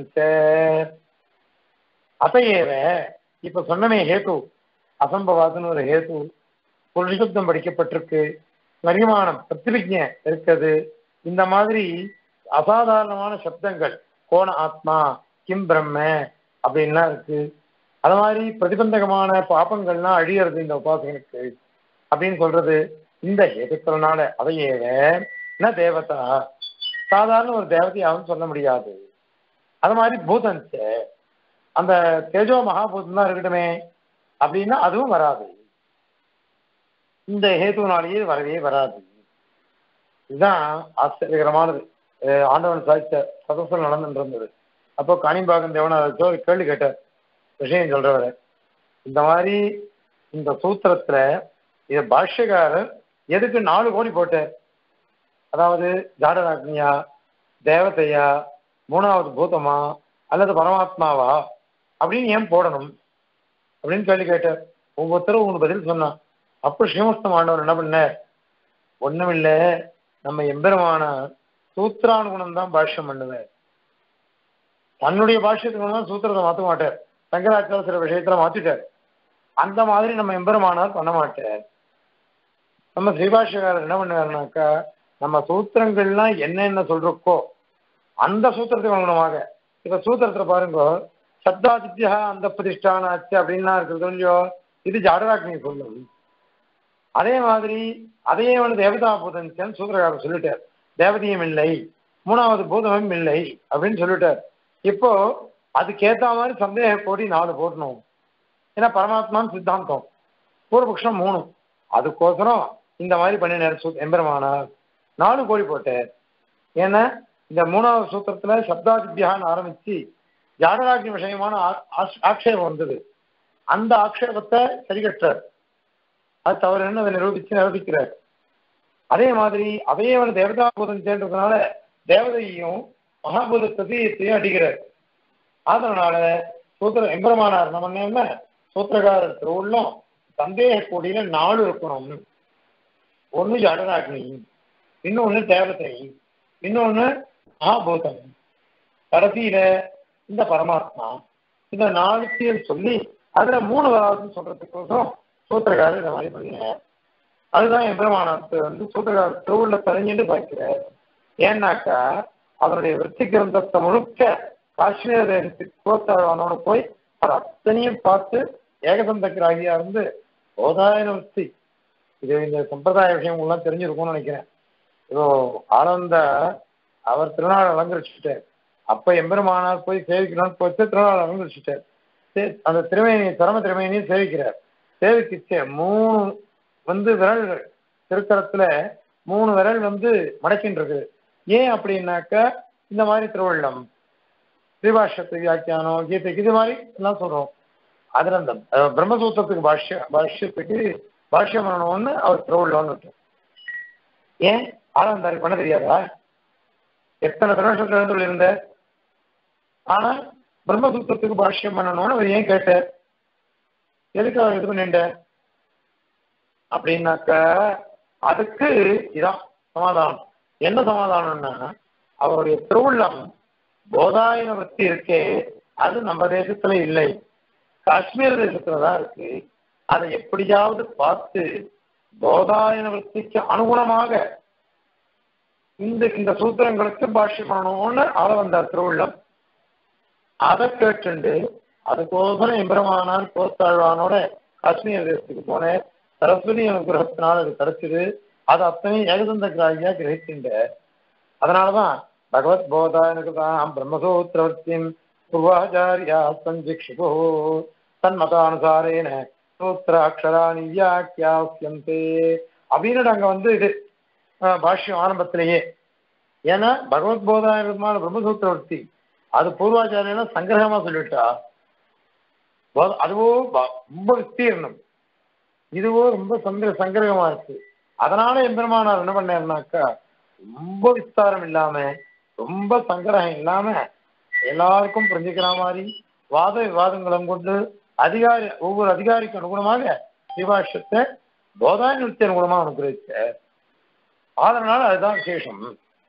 அத்த ஏவ இப்ப சொன்னமே ஹேத்து அசம்பவாதுன்னு ஒரு ஹேத்து புருஷப்தம் படிக்கப்பட்டிருக்கு பரிமாணம் பிரதிபிஜ இருக்குது இந்த மாதிரி அசாதாரணமான சப்தங்கள் கோண ஆத்மா கிம் பிரம்ம அப்படின்லாம் இருக்கு அது மாதிரி பிரதிபந்தகமான பாப்பங்கள்லாம் அழியறது இந்த உபாசகனுக்கு அப்படின்னு சொல்றது இந்த ஹேதுக்களனால அதையேவ என்ன தேவதா சாதாரண ஒரு தேவதையாகவும் சொல்ல முடியாது அது மாதிரி பூதஞ்ச அந்த தேஜோ மகாபூதம் தான் இருக்கட்டுமே அப்படின்னா அதுவும் வராது இந்த ஹேத்துனாலேயே வரவே வராது இதுதான் ஆச்சரியகரமானது ஆண்டவன் சாதித்த சதசல் நடந்துட்டு இருந்தது அப்போ காணிம்பாக்கம் தேவன் அதை ஒரு கேள்வி கேட்டார் விஷயம் சொல்றவர் இந்த மாதிரி இந்த சூத்திரத்துல இத பாஷ்யக்காரர் எதுக்கு நாலு கோடி போட்டார் அதாவது ஜாடராக்னியா தேவதையா மூணாவது பூதமா அல்லது பரமாத்மாவா அப்படின்னு ஏன் போடணும் அப்படின்னு கேள்வி கேட்டார் ஒவ்வொருத்தரும் உங்களுக்கு பதில் சொன்னான் அப்போ ஸ்ரீமஸ்தம் ஆண்டவர் என்ன பண்ண ஒண்ணுமில்ல நம்ம எம்பெருமான சூத்திரானுகுணம் தான் பாஷ்யம் பண்ணுவேன் தன்னுடைய பாஷ்யத்துக்கு தான் சூத்திரத்தை மாற்ற மாட்டார் சங்கராச்சார சில விஷயத்துல மாத்திட்டார் அந்த மாதிரி நம்ம எம்பெருமானார் பண்ண மாட்டார் நம்ம ஸ்ரீபாஷ்யக்காரர் என்ன பண்ணுவாருனாக்கா நம்ம சூத்திரங்கள்லாம் என்னென்ன சொல்றோக்கோ அந்த சூத்திரத்துக்கு அனுகுணமாக இப்ப சூத்திரத்துல பாருங்க சப்தாதித்யா அந்த பிரதிஷ்டானாச்சு அப்படின்லாம் இருக்கிறது இல்லையோ இது ஜாடராக்னி சொல்லும் அதே மாதிரி அதையே வந்து தேவதா பூதன் சூத்திரக்காரர் சொல்லிட்டார் தேவதையும் இல்லை மூணாவது பூதமும் இல்லை அப்படின்னு சொல்லிட்டார் இப்போ அதுக்கேத்த மாதிரி சந்தேக கோடி நாலு போடணும் ஏன்னா பரமாத்மான்னு சித்தாந்தம் பூர்வபக்ஷம் மூணு அதுக்கோசரம் இந்த மாதிரி பண்ணினார் எம்பெருமானார் நாலு கோடி போட்டார் ஏன்னா இந்த மூணாவது சூத்திரத்துல சப்தாதித்யான்னு ஆரம்பிச்சு ஜாடராக்னி விஷயமான ஆ- ஆஷ்- ஆக்ஷேபம் வந்தது அந்த ஆக்ஷேபத்தை சரிகட்டார் அது தவறுன்னு அதை நிரூபிச்சு நிரூபிக்கிறார் அதே மாதிரி அவையவன் தேவதா பூதம் சேர்ந்ததுனால தேவதையையும் மகாபூத பிரதீயத்தையும் அடிக்கிறார் அதனால சூத்திர எம்பெருமானார் நம்ம என்ன சூத்திரகாரர் திருவுள்ளம் சந்தேக கூடியில நாலு இருக்கணும்னு ஒண்ணு ஜடராக்னி இன்னொன்னு தேவதை இன்னொன்னு மகாபூதம் கடைசியில இந்த பரமாத்மா இந்த நாலுத்தையும் சொல்லி அதுல மூணு வராதுன்னு சொல்றதுக்கோசரம் சூத்திரகாரர் இந்த மாதிரி பண்ணினார் அதுதான் எம்பெருமானத்தை வந்து சூத்திரகாரர் திருவுள்ள தெரிஞ்சுட்டு பார்க்கிறார் ஏன்னாக்கா அவருடைய விருத்தி கிரந்தத்தை முழுக்க காஷ்மீர தேசத்துக்கு கோத்தாழ்வானோட போய் அவர் அத்தனையும் பார்த்து ஏகசந்தக்கிராகியா இருந்து போதாயன விருத்தி இது இந்த சம்பிரதாய விஷயங்கள்லாம் தெரிஞ்சிருக்கும்னு நினைக்கிறேன் இதோ ஆனந்த அவர் திருநாள் அலங்கரிச்சுட்டார் அப்ப எம்பெருமானார் போய் சேவிக்கணும்னு போச்சு திருநாள் அலங்கரிச்சுட்டார் சே- அந்த திருமேனியை திறம திருமேனியை சேவிக்கிறார் சேவிக்கிச்ச மூணு வந்து விரல்கள் திருக்கரத்துல மூணு விரல் வந்து மடக்கின்னு இருக்குது ஏன் அப்படின்னாக்க இந்த மாதிரி திருவள்ளம் திரிபாஷத்துக்கு வியாக்கியானம் கீதைக்கு இது மாதிரி எல்லாம் சொல்றோம் அதுல அந்த அஹ், பிரம்மசூத்திரத்துக்கு பாஷ்ய பாஷ்யத்துக்கு பாஷ்யம் பண்ணணும்னு அவர் திருவள்ளம்னு விட்டார். ஏன் ஆனந்தாரி பண்ண தெரியாதா எத்தனை திருநட்சத்திரம் எழுந்துள்ள இருந்த ஆனா பிரம்மசூத்திரத்துக்கு பாஷ்யம் பண்ணணும்னு அவர் ஏன் கேட்டார் எதுக்கு அவர் இது பண்ணிட்ட அப்படின்னாக்க அதுக்கு இதான் சமாதானம் என்ன சமாதானம்னா அவருடைய திருவுள்ளம் போதாயன வృత్తి இருக்கே அது நம்ம தேசத்துல இல்லை காஷ்மீர் தேசத்துல தான் இருக்கு அதை எப்படியாவது பார்த்து போதாயன வృత్తిக்கு அனுகுணமாக இந்த இந்த சூத்திரங்களுக்கு பாஷ்யம் பண்ணணும்னு ஆள வந்தார் திருவுள்ளம் அதை கேட்டுண்டு அதுக்கோசரம் எம்பெருமானார் கோத்தாழ்வானோட காஷ்மீர் தேசத்துக்கு போனேன் சரஸ்வதி அனுகிரகத்தினால் அது கிடைச்சது அது அத்தனை ஏகதந்த கிராகியா கிரகிக்கின்ற அதனாலதான் பகவத் போதாயனகிருதாம் பிரம்மசூத்திரவர்த்தியும் பூர்வாச்சாரியா சஞ்சிக்ஷிபோ தன்மதானுசாரேன சூத்திர அக்ஷராணி வியாக்கியாசியந்தே அப்படின்னு அங்க வந்து இது அஹ், பாஷ்யம் ஆரம்பத்திலேயே ஏன்னா பகவத் போதாயனமான பிரம்மசூத்திரவர்த்தி அது பூர்வாச்சாரியனா சங்கிரகமா சொல்லிட்டா போ- அதுவோ ப- ரொம்ப விஸ்தீர்ணம் இதுவோ ரொம்ப சந்திர சங்கிரகமா இருக்கு அதனால எம்பெருமானார் என்ன பண்ணாருனாக்கா ரொம்ப விஸ்தாரம் இல்லாம ரொம்ப சங்கிரகம் இல்லாம எல்லாருக்கும் புரிஞ்சுக்கிற மாதிரி வாத விவாதங்களும் கொண்டு அதிகாரி ஒவ்வொரு அதிகாரிக்கு அனுகுணமாக சிவாஷத்தை போதாய நிறுத்தி அனுகுணமாக அனுகிரகிச்ச அதனால அதுதான் விசேஷம்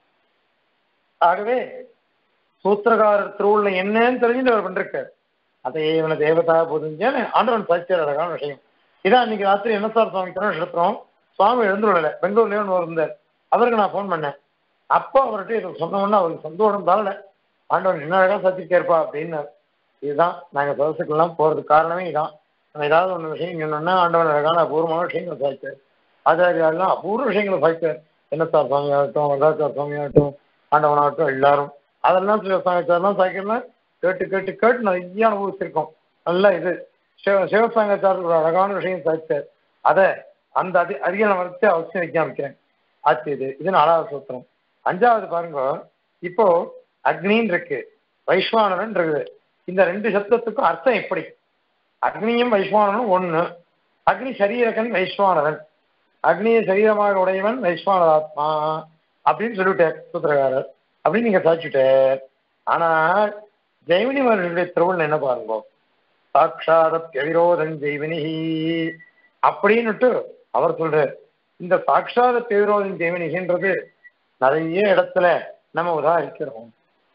ஆகவே சூத்திரகாரர் திருவுள்ள என்னன்னு தெரிஞ்சுட்டு அவர் பண்றார் அதை இவனை தேவதா புரிஞ்சேன்னு ஆண்டவன் சாட்சியர் அழகான விஷயம் இதான் இன்னைக்கு ராத்திரி என்ன சார் சுவாமி திறன் எடுத்துறோம் சுவாமி எழுந்துடல பெங்களூர்லயே ஒன்று இருந்தார் அவருக்கு நான் ஃபோன் பண்ணேன் அப்போ அவர்கிட்ட இதை சொன்னோம்னா அவருக்கு சந்தோஷம் தாழல ஆண்டவன் என்ன அழகா சத்திருக்கேற்பா அப்படின்னார் இதுதான் நாங்க சதசுக்கெல்லாம் போறதுக்கு காரணமே இதான் நம்ம ஏதாவது ஒன்று விஷயம் சொன்னோம்னா ஆண்டவன் அழகான அபூர்வமான விஷயங்களை சாய்ச்சார் ஆச்சாரியாலாம் அபூர்வ விஷயங்களை சாய்ச்சார் என்ன சார் சுவாமி ஆகட்டும் வரதாச்சார் சுவாமி ஆகட்டும் ஆண்டவனாகட்டும் எல்லாரும் அதெல்லாம் சிவசாங்கச்சாரெல்லாம் சாய்க்கலாம் கேட்டு கேட்டு கேட்டு நிறைய அனுபவிச்சிருக்கோம் நல்ல இது சிவ சிவசாங்கச்சார் ஒரு அழகான விஷயம் சாய்ச்சார் அதை அந்த அதி அதிக வரைச்சு அவசியம் வைக்க அமைக்கிறேன் ஆச்சு இது இது நாலாவது சூத்திரம் அஞ்சாவது பாருங்க இப்போ அக்னின்னு இருக்கு வைஸ்வானரன் இருக்குது இந்த ரெண்டு சப்தத்துக்கும் அர்த்தம் எப்படி அக்னியும் வைஸ்வானனும் ஒண்ணு அக்னி சரீரகன் வைஸ்வானரன் அக்னியை சரீரமாக உடையவன் வைஸ்வானராத்மா அப்படின்னு சொல்லிவிட்டார் சூத்திரகாரர் அப்படின்னு நீங்க சாதிச்சுட்டார் ஆனா ஜெய்மினி மகர்களுடைய திருவள்ளுவர் என்ன பாருங்க சாட்சாத விரோதன் ஜெய்வினி அப்படின்னுட்டு அவர் சொல்றார் இந்த சாட்சாத பேரோதன் ஜெய்வினிகின்றது நிறைய இடத்துல நம்ம உதாரிக்கிறோம்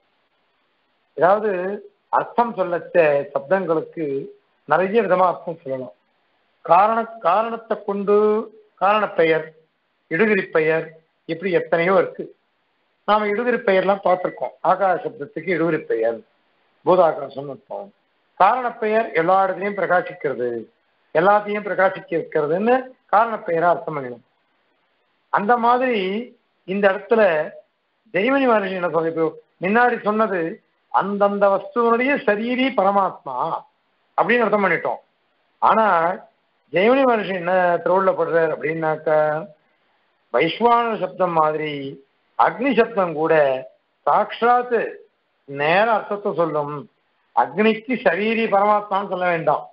ஏதாவது அர்த்தம் சொல்லச்ச சப்தங்களுக்கு நிறைய விதமா அர்த்தம் சொல்லலாம் காரண காரணத்தை கொண்டு காரண பெயர் இடுகிரி பெயர் இப்படி எத்தனையோ இருக்கு நாம இடுகிரி பெயர்லாம் பார்த்திருக்கோம் ஆகார சப்தத்துக்கு இடுகிரி பெயர் பூதாகாசம் இருப்போம் காரண பெயர் எல்லா இடத்துலையும் பிரகாசிக்கிறது எல்லாத்தையும் பிரகாசிக்க வைக்கிறதுன்னு காரண பெயரா அர்த்தம் பண்ணிடும் அந்த மாதிரி இந்த இடத்துல தெய்வனி மகர்ஷி என்ன சொல்ல இப்போ முன்னாடி சொன்னது அந்தந்த வஸ்துவனுடைய சரீரி பரமாத்மா அப்படின்னு அர்த்தம் பண்ணிட்டோம் ஆனா ஜெயமணி மகர்ஷி என்ன திருவுள்ளப்படுறார் அப்படின்னாக்கா வைஸ்வான சப்தம் மாதிரி அக்னி சப்தம் கூட சாட்சாத்து நேர அர்த்தத்தை சொல்லும் அக்னிக்கு சரீரி பரமாத்மான்னு சொல்ல வேண்டாம்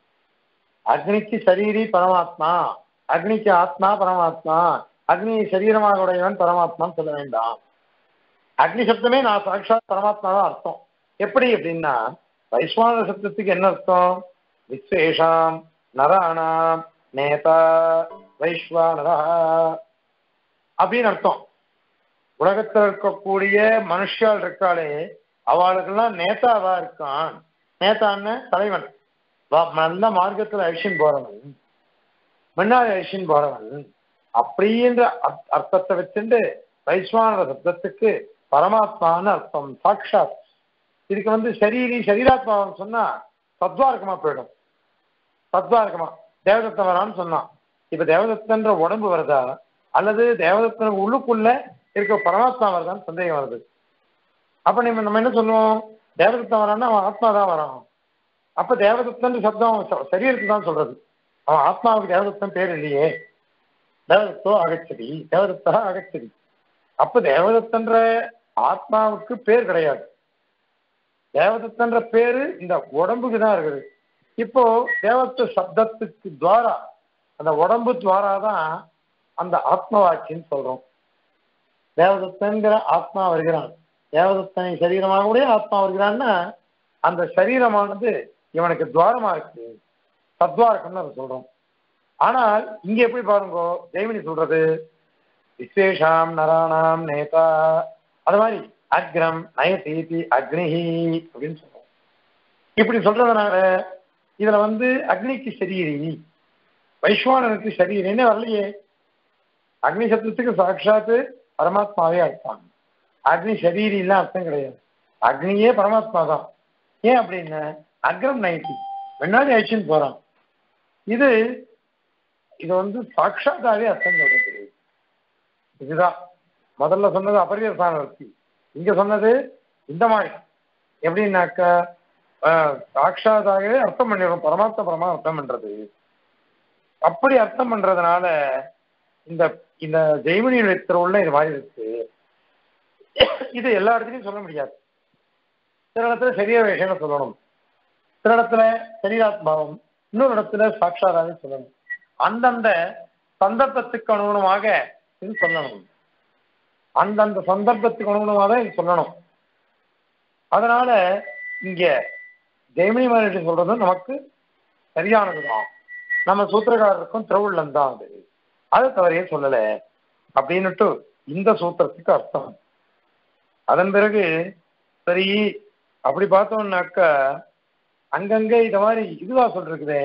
அக்னிக்கு சரீரி பரமாத்மா அக்னிக்கு ஆத்மா பரமாத்மா அக்னி சரீரமாக உடையவன் பரமாத்மான்னு சொல்ல வேண்டாம் அக்னி சப்தமே நான் சாட்சாத் பரமாத்மா தான் அர்த்தம் எப்படி அப்படின்னா வைஸ்வான சப்தத்துக்கு என்ன அர்த்தம் விஸ்வேஷாம் நராணாம் நேதா வைஸ்வானரா அப்படின்னு அர்த்தம் உலகத்தில் இருக்கக்கூடிய மனுஷால் இருக்காளே அவளுக்கெல்லாம் நேதாவா இருக்கான் நேதான்னு தலைவன் வா- நல்ல மார்க்கத்துல அழிச்சின் போறவன் முன்னாடி அழிச்சின் போறவன் அப்படின்ற அர்த்- அர்த்தத்தை வச்சுட்டு வைஸ்வான சப்தத்துக்கு பரமாத்மான்னு அர்த்தம் சாட்சாத் இதுக்கு வந்து சரீரி சரீராத்மாவன் சொன்னா சத்வார்க்கமா போயிடும் சத்வார்க்கமா தேவதத்தன் வரான்னு சொன்னான் இப்ப தேவதத்தன்ற உடம்பு வருதா அல்லது தேவதத்தன் உள்ளுக்குள்ள இருக்க பரமாத்மா வருதான்னு சந்தேகம் வருது அப்ப நம்ம நம்ம என்ன சொல்லுவோம் தேவதத்தன் வரான்னா அவன் ஆத்மா தான் வரான் அப்ப தேவதத்தன் சப்தம் ச- சரீரத்தை தான் சொல்றது அவன் ஆத்மாவுக்கு தேவதத்தன் பேர் இல்லையே தேவதத்தோ அகச்சதி தேவதத்தா அகச்சதி அப்ப தேவதத்தன்ற ஆத்மாவுக்கு பேர் கிடையாது தேவதத்தன்ற பேரு இந்த உடம்புக்கு தான் இருக்குது இப்போ தேவத்த சப்தத்துக்கு துவாரா அந்த உடம்பு துவாரா தான் அந்த ஆத்மவாக்கின்னு சொல்றோம் தேவதத்தன்கிற ஆத்மா வருகிறான் தேவதத்தனை சரீரமாக உடைய ஆத்மா வருகிறான்னா அந்த சரீரமானது இவனுக்கு துவாரமா இருக்கு சத்வாரகம்னு அதை சொல்றோம் ஆனால் இங்க எப்படி பாருங்க ஜெய்மினி சொல்றது விசேஷாம் நராணாம் நேதா அது மாதிரி அக்ரம் நயதீதி அக்னிஹி அப்படின்னு சொல்றோம் இப்படி சொல்றதுனால இதுல வந்து அக்னிக்கு சரீரி வைஸ்வானனுக்கு சரீரன்னு வரலையே அக்னி சப்தத்துக்கு சாட்சாத்து பரமாத்மாவே அர்த்தம் அக்னி சரீரிலாம் அர்த்தம் கிடையாது அக்னியே பரமாத்மா தான் ஏன் அப்படின்னா அக்ரம் நைட்டி முன்னாடி அழிச்சுன்னு போறான் இது இது வந்து சாட்சாத்தாவே அர்த்தம் சொல்றது இதுதான் முதல்ல சொன்னது அபரியசான வர்த்தி இங்க சொன்னது இந்த மாதிரி எப்படின்னாக்கா ஆஹ், சாட்சாத்தாகவே அர்த்தம் பண்ணிடும் பரமாத்ம பரமா அர்த்தம் பண்றது அப்படி அர்த்தம் பண்றதுனால இந்த இந்த ஜெய்மனியுடைய திருவுள்ள இது மாதிரி இருக்கு இது எல்லா இடத்துலையும் சொல்ல முடியாது சில இடத்துல சரீர விஷயம் சொல்லணும் சில இடத்துல சரீராத்மாவும் இன்னொரு இடத்துல சாட்சாதாவே சொல்லணும் அந்தந்த சந்தர்ப்பத்துக்கு அனுகுணமாக இது சொல்லணும் அந்தந்த சந்தர்ப்பத்துக்கு அனுகுணமாக தான் இது சொல்லணும் அதனால இங்க ஜெய்மனி மகரிஷி சொல்றது நமக்கு சரியானதுதான் நம்ம சூத்திரக்காரருக்கும் திருவுள்ளம் தான் அது அது தவறையே சொல்லல அப்படின்னுட்டு இந்த சூத்திரத்துக்கு அர்த்தம் அதன் பிறகு சரி அப்படி பார்த்தோம்னாக்கா அங்கங்க இத மாதிரி இதுவா சொல்றதுக்குதே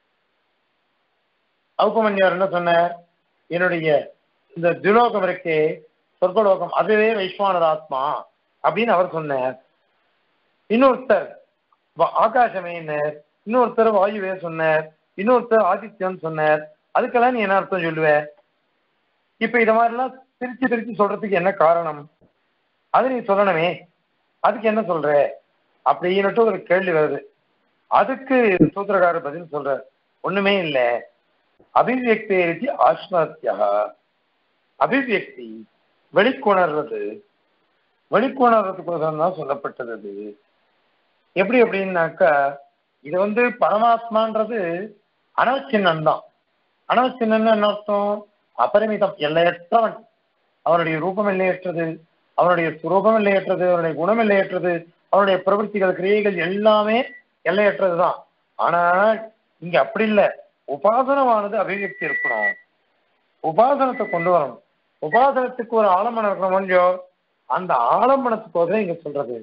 அவுப்பமன்யார் என்ன சொன்னார் என்னுடைய இந்த துலோகம் இருக்கே சொர்க்கலோகம் அதுவே வைஸ்வானர் ஆத்மா அப்படின்னு அவர் சொன்னார் இன்னொருத்தர் வ- ஆகாசமேனர் இன்னொருத்தர் வாயுவே சொன்னார் இன்னொருத்தர் ஆதித்யன் சொன்னார் அதுக்கெல்லாம் நீ என்ன அர்த்தம் சொல்லுவ இப்ப இத மாதிரிலாம் பிரிச்சு பிரிச்சு சொல்றதுக்கு என்ன காரணம் அது நீ சொல்லணுமே அதுக்கு என்ன சொல்ற அப்படின்னுட்டு ஒரு கேள்வி வருது அதுக்கு சூத்திரக்காரர் பதில் சொல்ற ஒண்ணுமே இல்ல அபிவியக்தி ஆஸ்மத்தியா அபிவியக்தி வெளிக்கொணர்றது வெளிக்கொணர்றதுக்கோசரம் தான் சொல்லப்பட்டது அது எப்படி அப்படின்னாக்கா இது வந்து பரமாத்மான்றது அனவச்சின்னம் தான் அனவச்சின்னன்னு என்ன அர்த்தம் அபரிமிதம் எல்லையற்றவன் அவனுடைய ரூபம் எல்லையற்றது அவனுடைய சுரூபம் எல்லையற்றது அவனுடைய குணம் எல்லையற்றது அவனுடைய பிரவൃத்திகள் கிரியைகள் எல்லாமே எல்லையற்றது தான் ஆனால் இங்க அப்படி இல்லை உபாசனமானது அபிவியக்தி இருக்கணும் உபாசனத்தை கொண்டு வரணும் உபாசனத்துக்கு ஒரு ஆலம்பனம் இருக்கணும் இல்லையோ அந்த ஆலம்பனத்துக்கோசரம் இங்க சொல்றது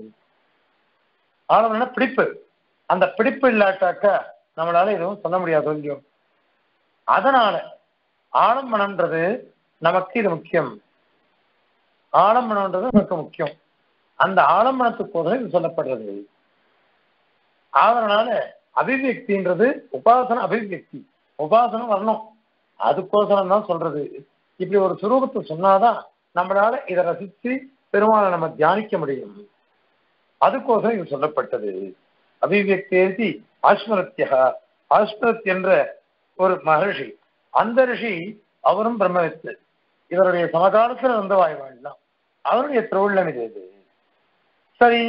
ஆலம்பனா பிடிப்பு அந்த பிடிப்பு இல்லாட்டாக்க நம்மளால எதுவும் சொல்ல முடியாது இல்லையோ அதனால ஆலம்பனம்ன்றது நமக்கு இது முக்கியம் ஆலம்பனம்ன்றது நமக்கு முக்கியம் அந்த ஆலம்பனத்துக்கோசரம் இது சொல்லப்படுறது அதனால அபிவியக்தின்றது உபாசன அபிவியக்தி உபாசனம் வரணும் அதுக்கோசரம் தான் சொல்றது இப்படி ஒரு சுரூபத்தை சொன்னாதான் நம்மளால இதை ரசிச்சு பெருமாளை நம்ம தியானிக்க முடியும் அதுக்கோசரம் இது சொல்லப்பட்டது அபிவியக்தி ஆஸ்மரத்தியா ஆஸ்மரத் என்ற ஒரு மகர்ஷி அந்த ரிஷி அவரும் பிரம்மவித்து இவருடைய சமகாலத்தில் வந்த வாய்வாள் தான் அவருடைய திருவுள்ளம் இது இது சரி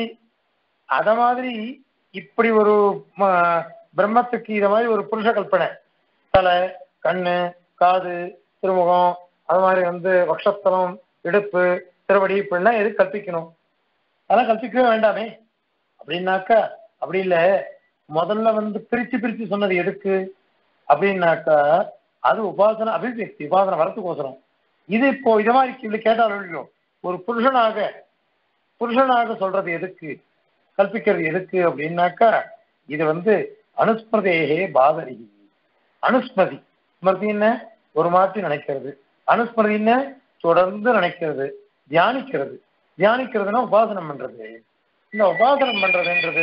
அத மாதிரி இப்படி ஒரு ம- பிரம்மத்துக்கு இத மாதிரி ஒரு புருஷ கல்பனை தலை கண்ணு காது திருமுகம் அது மாதிரி வந்து வக்ஷஸ்தலம் இடுப்பு திருவடி இப்படிலாம் எது கற்பிக்கணும் அதெல்லாம் கற்பிக்கவே வேண்டாமே அப்படின்னாக்கா அப்படி இல்ல முதல்ல வந்து பிரிச்சு பிரிச்சு சொன்னது எதுக்கு அப்படின்னாக்கா அது உபாசனை அபிவியக்தி உபாசனை வரத்துக்கோசரம் இது இப்போ இது மாதிரி இப்படி கேட்டாலும் இல்லையோ ஒரு புருஷனாக புருஷனாக சொல்றது எதுக்கு கற்பிக்கிறது எதுக்கு அப்படின்னாக்கா இது வந்து அனுஸ்மதேகே பாதரி அனுஸ்மதி ஸ்மிருதி என்ன ஒரு மாற்றி நினைக்கிறது அனுஸ்மதி என்ன தொடர்ந்து நினைக்கிறது தியானிக்கிறது தியானிக்கிறதுனா உபாசனம் பண்றது இந்த உபாசனம் பண்றதுன்றது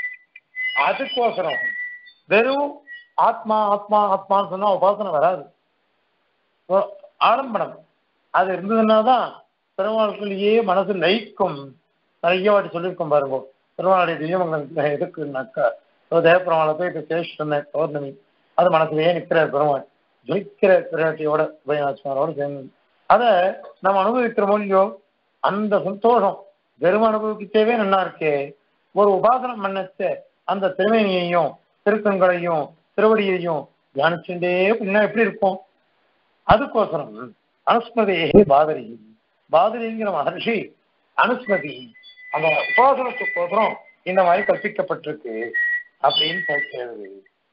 அதுக்கோசரம் வெறும் ஆத்மா ஆத்மா ஆத்மான்னு சொன்னா உபாசனை வராது இப்போ ஆடம்பரம் அது இருந்ததுன்னா தான் பெருமாளுக்குள்ளேயே மனசு லயிக்கும் நிறைய வாட்டி சொல்லியிருக்கோம் பாருங்க பெருமாளுடைய திவ்யமங்கலத்துல எதுக்குன்னாக்கா இப்போ தேவப்பெருமாளை போய் இப்போ சேஷ் சொன்னேன் பௌர்ணமி அது மனசுலயே நிற்கிறார் பெருமாள் ஜொலிக்கிற பிராட்டியோட உபயநாச்சிமாரோட சேர்ந்து அதை நம்ம அனுபவிக்கிறோமோ இல்லையோ அந்த சந்தோஷம் வெறும் அனுபவிக்கவே நல்லா இருக்கே ஒரு உபாசனம் பண்ணச்ச அந்த திருமேனியையும் திருக்கண்களையும் திருவடியையும் தியானிச்சுட்டே இன்னும் எப்படி இருக்கும் அதுக்கோசரம் அனுஸ்மதியே பாதரி பாதரிங்கிற மகர்ஷி அனுஸ்மதி அந்த உபாசனத்துக்கோசரம் இந்த மாதிரி கற்பிக்கப்பட்டிருக்கு அப்படின்னு கேட்கிறது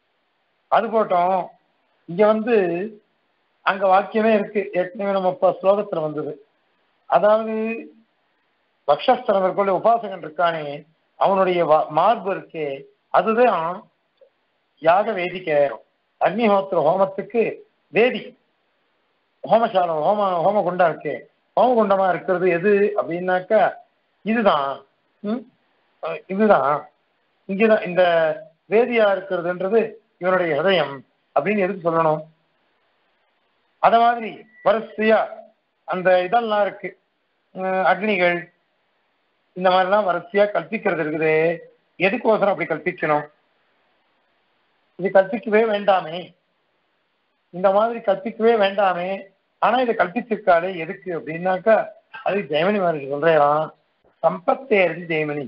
அது போட்டோம் இங்க வந்து அங்க வாக்கியமே இருக்கு ஏற்கனவே நம்ம இப்ப ஸ்லோகத்துல வந்தது அதாவது பக்ஷஸ்தலம் இருக்கக்கூடிய உபாசகன் இருக்கானே அவனுடைய வா- மார்பு இருக்கே அதுதான் யாக வேதிக்கை அக்னிஹோத்திர ஹோமத்துக்கு வேதி ஹோமசாலம் ஹோம ஹோம குண்டம் இருக்கு ஹோம குண்டமா இருக்கிறது எது அப்படின்னாக்கா இதுதான் ம்? அஹ் இதுதான் இங்கதான் இந்த வேதியா இருக்கிறதுன்றது இவனுடைய ஹதயம் அப்படின்னு எதுக்கு சொல்லணும் அத மாதிரி வரிசையா அந்த இதெல்லாம் இருக்கு அஹ் அக்னிகள் இந்த மாதிரிலாம் வரிசையா கற்பிக்கிறது இருக்குது எதுக்கோசரம் அப்படி கற்பிக்கணும் இது கற்பிக்கவே வேண்டாமே இந்த மாதிரி கற்பிக்கவே வேண்டாமே ஆனா இதை கற்பிச்சிருக்காளே எதுக்கு அப்படின்னாக்கா அது ஜெயமணி மகர்ஷி சொல்றான் சம்பத்தேரின் ஜெயமணி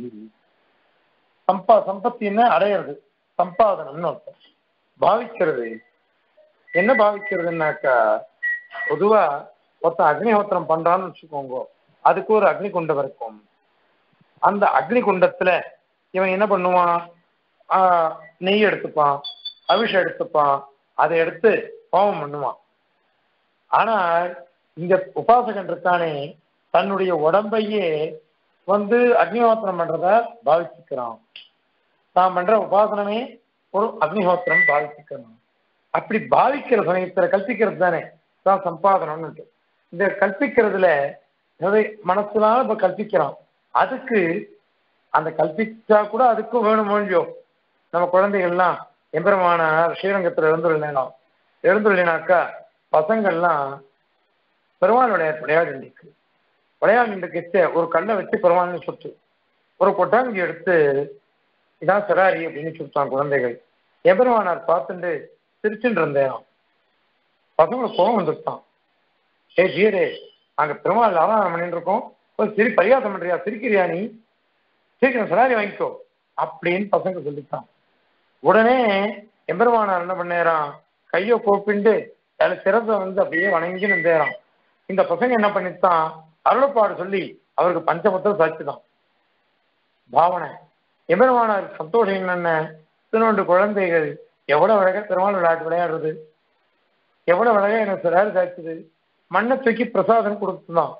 சம்பா சம்பத்தின்னு அடையிறது சம்பாதனம்னு அர்த்தம் பாவிக்கிறது என்ன பாவிக்கிறதுனாக்கா பொதுவா ஒருத்தன் அக்னிஹோத்திரம் பண்றான்னு வச்சுக்கோங்க அதுக்கு ஒரு அக்னி குண்டம் இருக்கும் அந்த அக்னி குண்டத்துல இவன் என்ன பண்ணுவான் ஆஹ், நெய் எடுத்துப்பான் அபிஷேகம் எடுத்துப்பான் அதை எடுத்து ஹோமம் பண்ணுவான் ஆனா இங்க உபாசகன் இருக்கானே தன்னுடைய உடம்பையே வந்து அக்னிஹோத்திரம் பண்றத பாவிச்சுக்கிறான் தான் பண்ற உபாசனமே ஒரு அக்னிஹோத்திரம் பாவிச்சுக்கிறான் அப்படி பாவிக்கிற சமயத்துல கல்பிக்கிறது தானே தான் சம்பாதனம்னு இந்த கல்பிக்கிறதுல எதை மனசுனால இப்ப கல்பிக்கிறான் அதுக்கு அந்த கல்பிச்சா கூட அதுக்கும் வேணும் இல்லையோ நம்ம குழந்தைகள்லாம் எம்பெருமானார் ஸ்ரீரங்கத்துல எழுந்துள்ளேனா எழுந்துள்ளினாக்கா பசங்கள்லாம் பெருமாள் விளையாட்டு விளையாடிருக்கு விளையாடிருக்கு ஒரு கல்லை வச்சு பெருமாள்னு சுட்டு ஒரு கொட்டாங்கி எடுத்து இதான் சராரி அப்படின்னு சொல்லிட்டான் குழந்தைகள் எபெருமானார் பார்த்துட்டு சிரிச்சுட்டு இருந்தேன் பசங்களுக்கு கோவம் வந்துட்டான் ஏ ஜீரே அங்க பெருமாள் ஆராதனை பண்ணிட்டு இருக்கோம் ஒரு சிரி பரிகாசம் பண்றியா சிரிக்கிறியா நீ சீக்கிரம் சராரி வாங்கிக்கோ அப்படின்னு பசங்க சொல்லிட்டான் உடனே எம்பெருமானார் என்ன பண்ணேறான் கையை கோப்பிண்டு அதில் சிறந்த வந்து அப்படியே வணங்கி நின்றேறான் இந்த பசங்க என்ன பண்ணித்தான் அருளப்பாடு சொல்லி அவருக்கு பஞ்சபத்திரம் சாட்சிதான் பாவனை எம்பெருமானார் சந்தோஷம் என்னென்ன திருநொண்டு குழந்தைகள் எவ்வளவு அழகா பெருமாள் விளையாட்டு விளையாடுறது எவ்வளவு அழகா எனக்கு சிறாரு சாய்ச்சது மண்ணை தூக்கி பிரசாதம் கொடுத்துதான்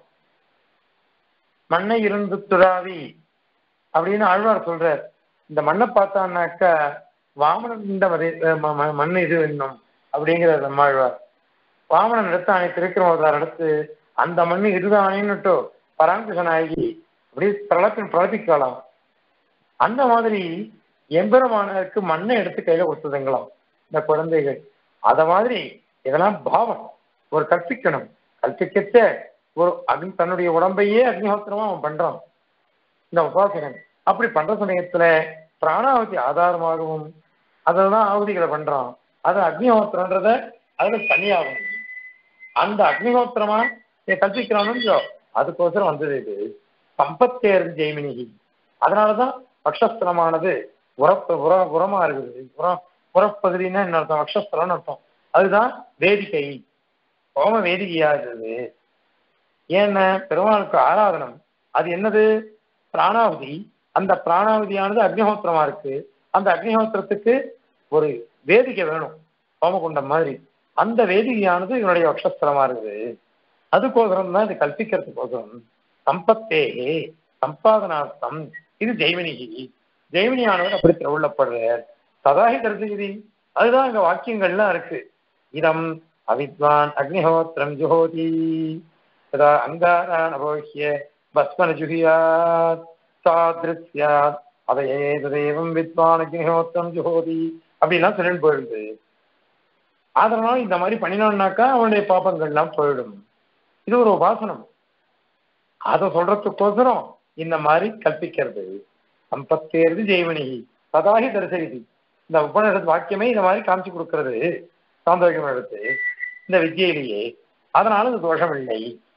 மண்ணை இருந்து துழாவி அப்படின்னு ஆழ்வார் சொல்றார் இந்த மண்ணை பார்த்தான்னாக்கா வாமனன் இந்த மதி- அஹ் ம- ம- மண் இது வேணும் அப்படிங்கிறார் நம்மாழ்வார் வாமனன் எடுத்து அணை திருக்கிறவதார் எடுத்து அந்த மண்ணு இதுதானேன்னுட்டு பராமகிருஷ்ணன் ஆகி அப்படி பிரளப்பின் பிரளப்பிக்கலாம் அந்த மாதிரி எம்பெருமானருக்கு மண்ணை எடுத்து கையில கொடுத்ததுங்களாம் இந்த குழந்தைகள் அத மாதிரி இதெல்லாம் பாவம் ஒரு கற்பிக்கணும் கற்பிக்கச்ச ஒரு அக்னி தன்னுடைய உடம்பையே அக்னிஹோத்திரமா அவன் பண்றான் இந்த உபாசகன் அப்படி பண்ற சமயத்துல பிராணாவதி ஆதாரமாகவும் அதெல்லாம் ஆகுதிகளை பண்றான் அது அக்னிஹோத்திரன்றத அதுல தனியாகும் அந்த அக்னிஹோத்திரமா நீ கற்பிக்கிறானோ அதுக்கோசரம் வந்தது இது சம்பத்தேர் ஜெய்மினிகி அதனாலதான் பக்ஷஸ்திரமானது உரப்பு உர உரமா இருக்குது உரம் உரப்பகுதின்னா என்ன அர்த்தம் பக்ஷஸ்திரம்னு அர்த்தம் அதுதான் வேதிகை ஹோம வேதிகையா இருந்தது ஏன்னா பெருமாளுக்கு ஆராதனம் அது என்னது பிராணாவதி அந்த பிராணாவதியானது அக்னிஹோத்திரமா இருக்கு அந்த அக்னிஹோத்திரத்துக்கு ஒரு வேதிகை வேணும் ஹோமகுண்டம் மாதிரி அந்த வேதிகையானது இவனுடைய வக்ஷஸ்திரமா இருக்குது அதுக்கோசரம் தான் இது கல்பிக்கிறதுக்கோசரம் சம்பத்தேகே சம்பாதனார்த்தம் இது ஜெய்மினிகி ஜெய்மினியானவர் அப்படி திருவுள்ளப்படுறார் சதாஹி தரிசகிரி அதுதான் அங்க வாக்கியங்கள்லாம் இருக்கு இதம் அவித்வான் அக்னிஹோத்திரம் ஜுஹோதி ததா அங்காரான் அபோஹ்ய பஸ்மன ஜுஹியாத் சாதிருத்யாத் அதையே ததேவம் வித்வான் அக்னிஹோத்திரம் ஜுஹோதி அப்படிலாம் சொல்லிட்டு போயிடுது அதனால இந்த மாதிரி பண்ணினோம்னாக்கா அவனுடைய பாப்பங்கள்லாம் போயிடும் இது ஒரு உபாசனம் அதை சொல்றதுக்கோசரம் இந்த மாதிரி கற்பிக்கிறது சம்பத்தேர்து ஜெய்வனி சதாகி தரிசகிதி இந்த உபநிஷத் வாக்கியமே இந்த மாதிரி காமிச்சு கொடுக்கிறது சாந்தோக்கியம் எடுத்து இந்த வித்தியிலேயே அதனால இது தோஷம் இல்லை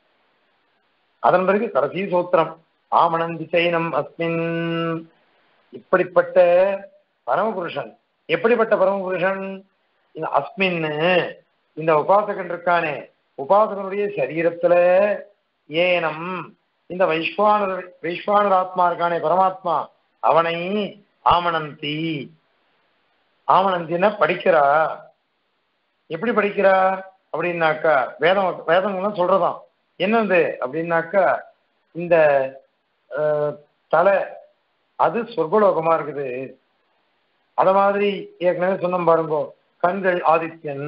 அதன் பிறகு கடைசி சூத்திரம் ஆமணந்தி சைனம் அஸ்மின் இப்படிப்பட்ட பரமபுருஷன் எப்படிப்பட்ட பரமபுருஷன் இந்த அஸ்மின்னு இந்த உபாசகன் இருக்கானே உபாசகனுடைய சரீரத்துல ஏனம் இந்த வைஸ்வானர் வைஸ்வானர் ஆத்மா இருக்கானே பரமாத்மா அவனை ஆமணந்தி ஆமணந்தின படிக்கிறா எப்படி படிக்கிறா அப்படின்னாக்கா வேதம் வேதங்கள்லாம் சொல்றதாம் என்னது அப்படின்னாக்கா இந்த அஹ், தலை அது சொர்க்கலோகமா இருக்குது அத மாதிரி ஏற்கனவே சொன்னோம் பாருங்க கண்கள் ஆதித்யன்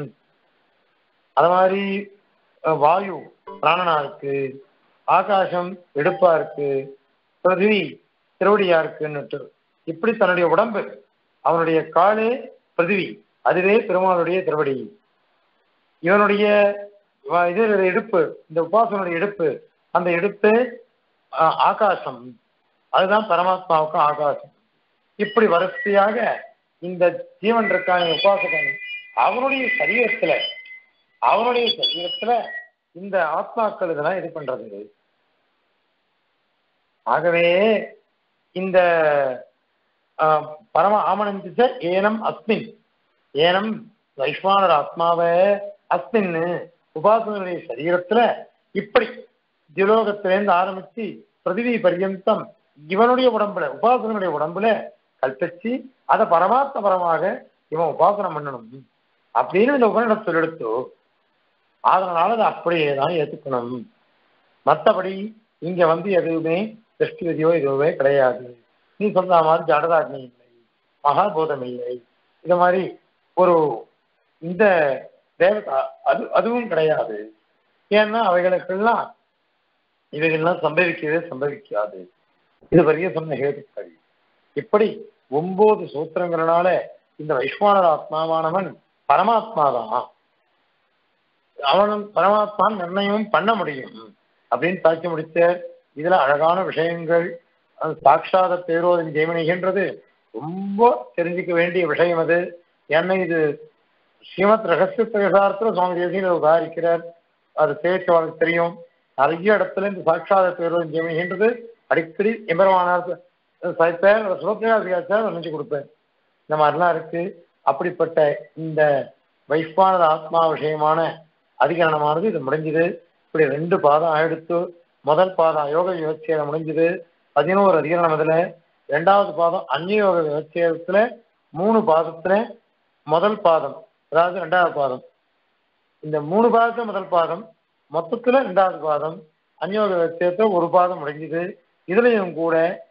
அத மாதிரி அஹ், வாயு பிராணனா இருக்கு ஆகாசம் எடுப்பா இருக்கு பிருத்திவி திருவடியா இருக்குன்னுட்டு இப்படி தன்னுடைய உடம்பு அவனுடைய காலே பிருத்திவி அதுவே பெருமாளுடைய திருவடி இவனுடைய வ- இது இடுப்பு இந்த உபாசனுடைய இடுப்பு அந்த இடுப்பு அஹ், ஆகாசம் அதுதான் பரமாத்மாவுக்கும் ஆகாசம் இப்படி வரிசையாக இந்த ஜீவன் இருக்கான உபாசகன் அவனுடைய சரீரத்துல அவனுடைய சரீரத்துல இந்த ஆத்மாக்கள் இதெல்லாம் இது பண்றது ஆகவே இந்த ஆஹ், பரம ஆமனந்திச்ச ஏனம் அஸ்மின் ஏனம் வைஸ்வானர் ஆத்மாவை அஸ்மின்னு உபாசகனுடைய சரீரத்துல இப்படி திலோகத்திலேருந்து ஆரம்பிச்சு பிரதிவி பர்யந்தம் இவனுடைய உடம்புல உபாசகனுடைய உடம்புல கல்பிச்சு அதை பரமாத்ம பரமாக இவன் உபாசனம் பண்ணணும் அப்படின்னு இந்த உபநிடத்தில் எடுத்து அதனால அதை அப்படியே தான் ஏத்துக்கணும் மற்றபடி இங்க வந்து எதுவுமே திருஷ்டி விதியோ எதுவுமே கிடையாது நீ சொல்ற மாதிரி ஜடதாக்னி இல்லை மகாபோதம் இல்லை இது மாதிரி ஒரு இந்த தேவதா அது அதுவும் கிடையாது ஏன்னா அவைகளுக்கெல்லாம் இவைகள்லாம் சம்பவிக்கவே சம்பவிக்காது இது வரைய சொன்ன ஹேதுக்கள் இப்படி ஒன்பது சூத்திரங்களால இந்த வைஸ்வானர் ஆத்மாவானவன் பரமாத்மாதான் அவனும் பரமாத்மா நிர்ணயம் பண்ண முடியும் அப்படின்னு தாக்கி முடித்த இதுல அழகான விஷயங்கள் அது சாட்சாத பேரோதன் ஜெயமணிகின்றது ரொம்ப தெரிஞ்சுக்க வேண்டிய விஷயம் அது ஏன்னா இது ஸ்ரீமத் ரகசிய பிரகாரத்தில் சுவாமி தேசியம் உதாரிக்கிறார் அது பேச்சு அவனுக்கு தெரியும் நிறைய இடத்துல இந்த சாட்சாத பேரோதன் ஜெயமணிகின்றது அடிக்கடி எம்பெருமானார் சாய்ப்பார் சுலோகராசியாச்சார் நினைச்சு கொடுப்பேன் இந்த மாதிரிலாம் இருக்கு அப்படிப்பட்ட இந்த வைஸ்வானத ஆத்மா விஷயமான அதிகரணமானது இது முடிஞ்சுது இப்படி ரெண்டு பாதம் ஆயிடுத்து முதல் பாதம் யோக விவச்சேதம் முடிஞ்சுது பதினோரு அதிகரணம் இதுல ரெண்டாவது பாதம் அந்நியோக விவச்சேதத்துல மூணு பாதத்துல முதல் பாதம் அதாவது ரெண்டாவது பாதம் இந்த மூணு பாதத்துல முதல் பாதம் மொத்தத்துல ரெண்டாவது பாதம் அந்யோக விவச்சேதத்துல ஒரு பாதம் முடிஞ்சுது இதுலயும் கூட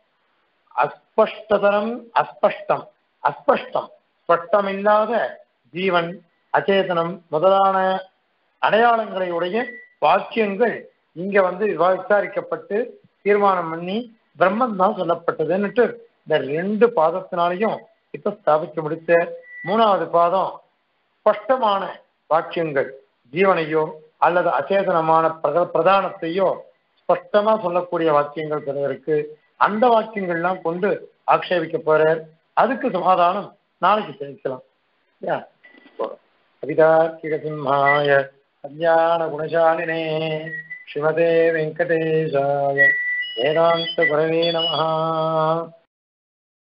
அஸ்பஷ்டதரம் அஸ்பஷ்டம் அஸ்பஷ்டம் ஸ்பஷ்டம் இல்லாத ஜீவன் அச்சேதனம் முதலான அடையாளங்களை உடைய வாக்கியங்கள் இங்க வந்து விவா- விசாரிக்கப்பட்டு தீர்மானம் பண்ணி பிரம்மன் தான் சொல்லப்பட்டதுன்னுட்டு இந்த ரெண்டு பாதத்தினாலையும் இப்ப ஸ்தாபிக்க முடிச்ச மூணாவது பாதம் ஸ்பஷ்டமான வாக்கியங்கள் ஜீவனையோ அல்லது அச்சேதனமான பிரத- பிரதானத்தையோ ஸ்பஷ்டமா சொல்லக்கூடிய வாக்கியங்கள் சில இருக்கு அந்த வாக்கியங்கள்லாம் கொண்டு ஆக்ஷேபிக்க போறார் அதுக்கு சமாதானம் நாளைக்கு தெரிவிக்கலாம் யா. கவிதார்க்கிக கல்யாண குணசாலினே ஸ்ரீமதே வெங்கடேஷாய வேதாந்த குரவே நமஹா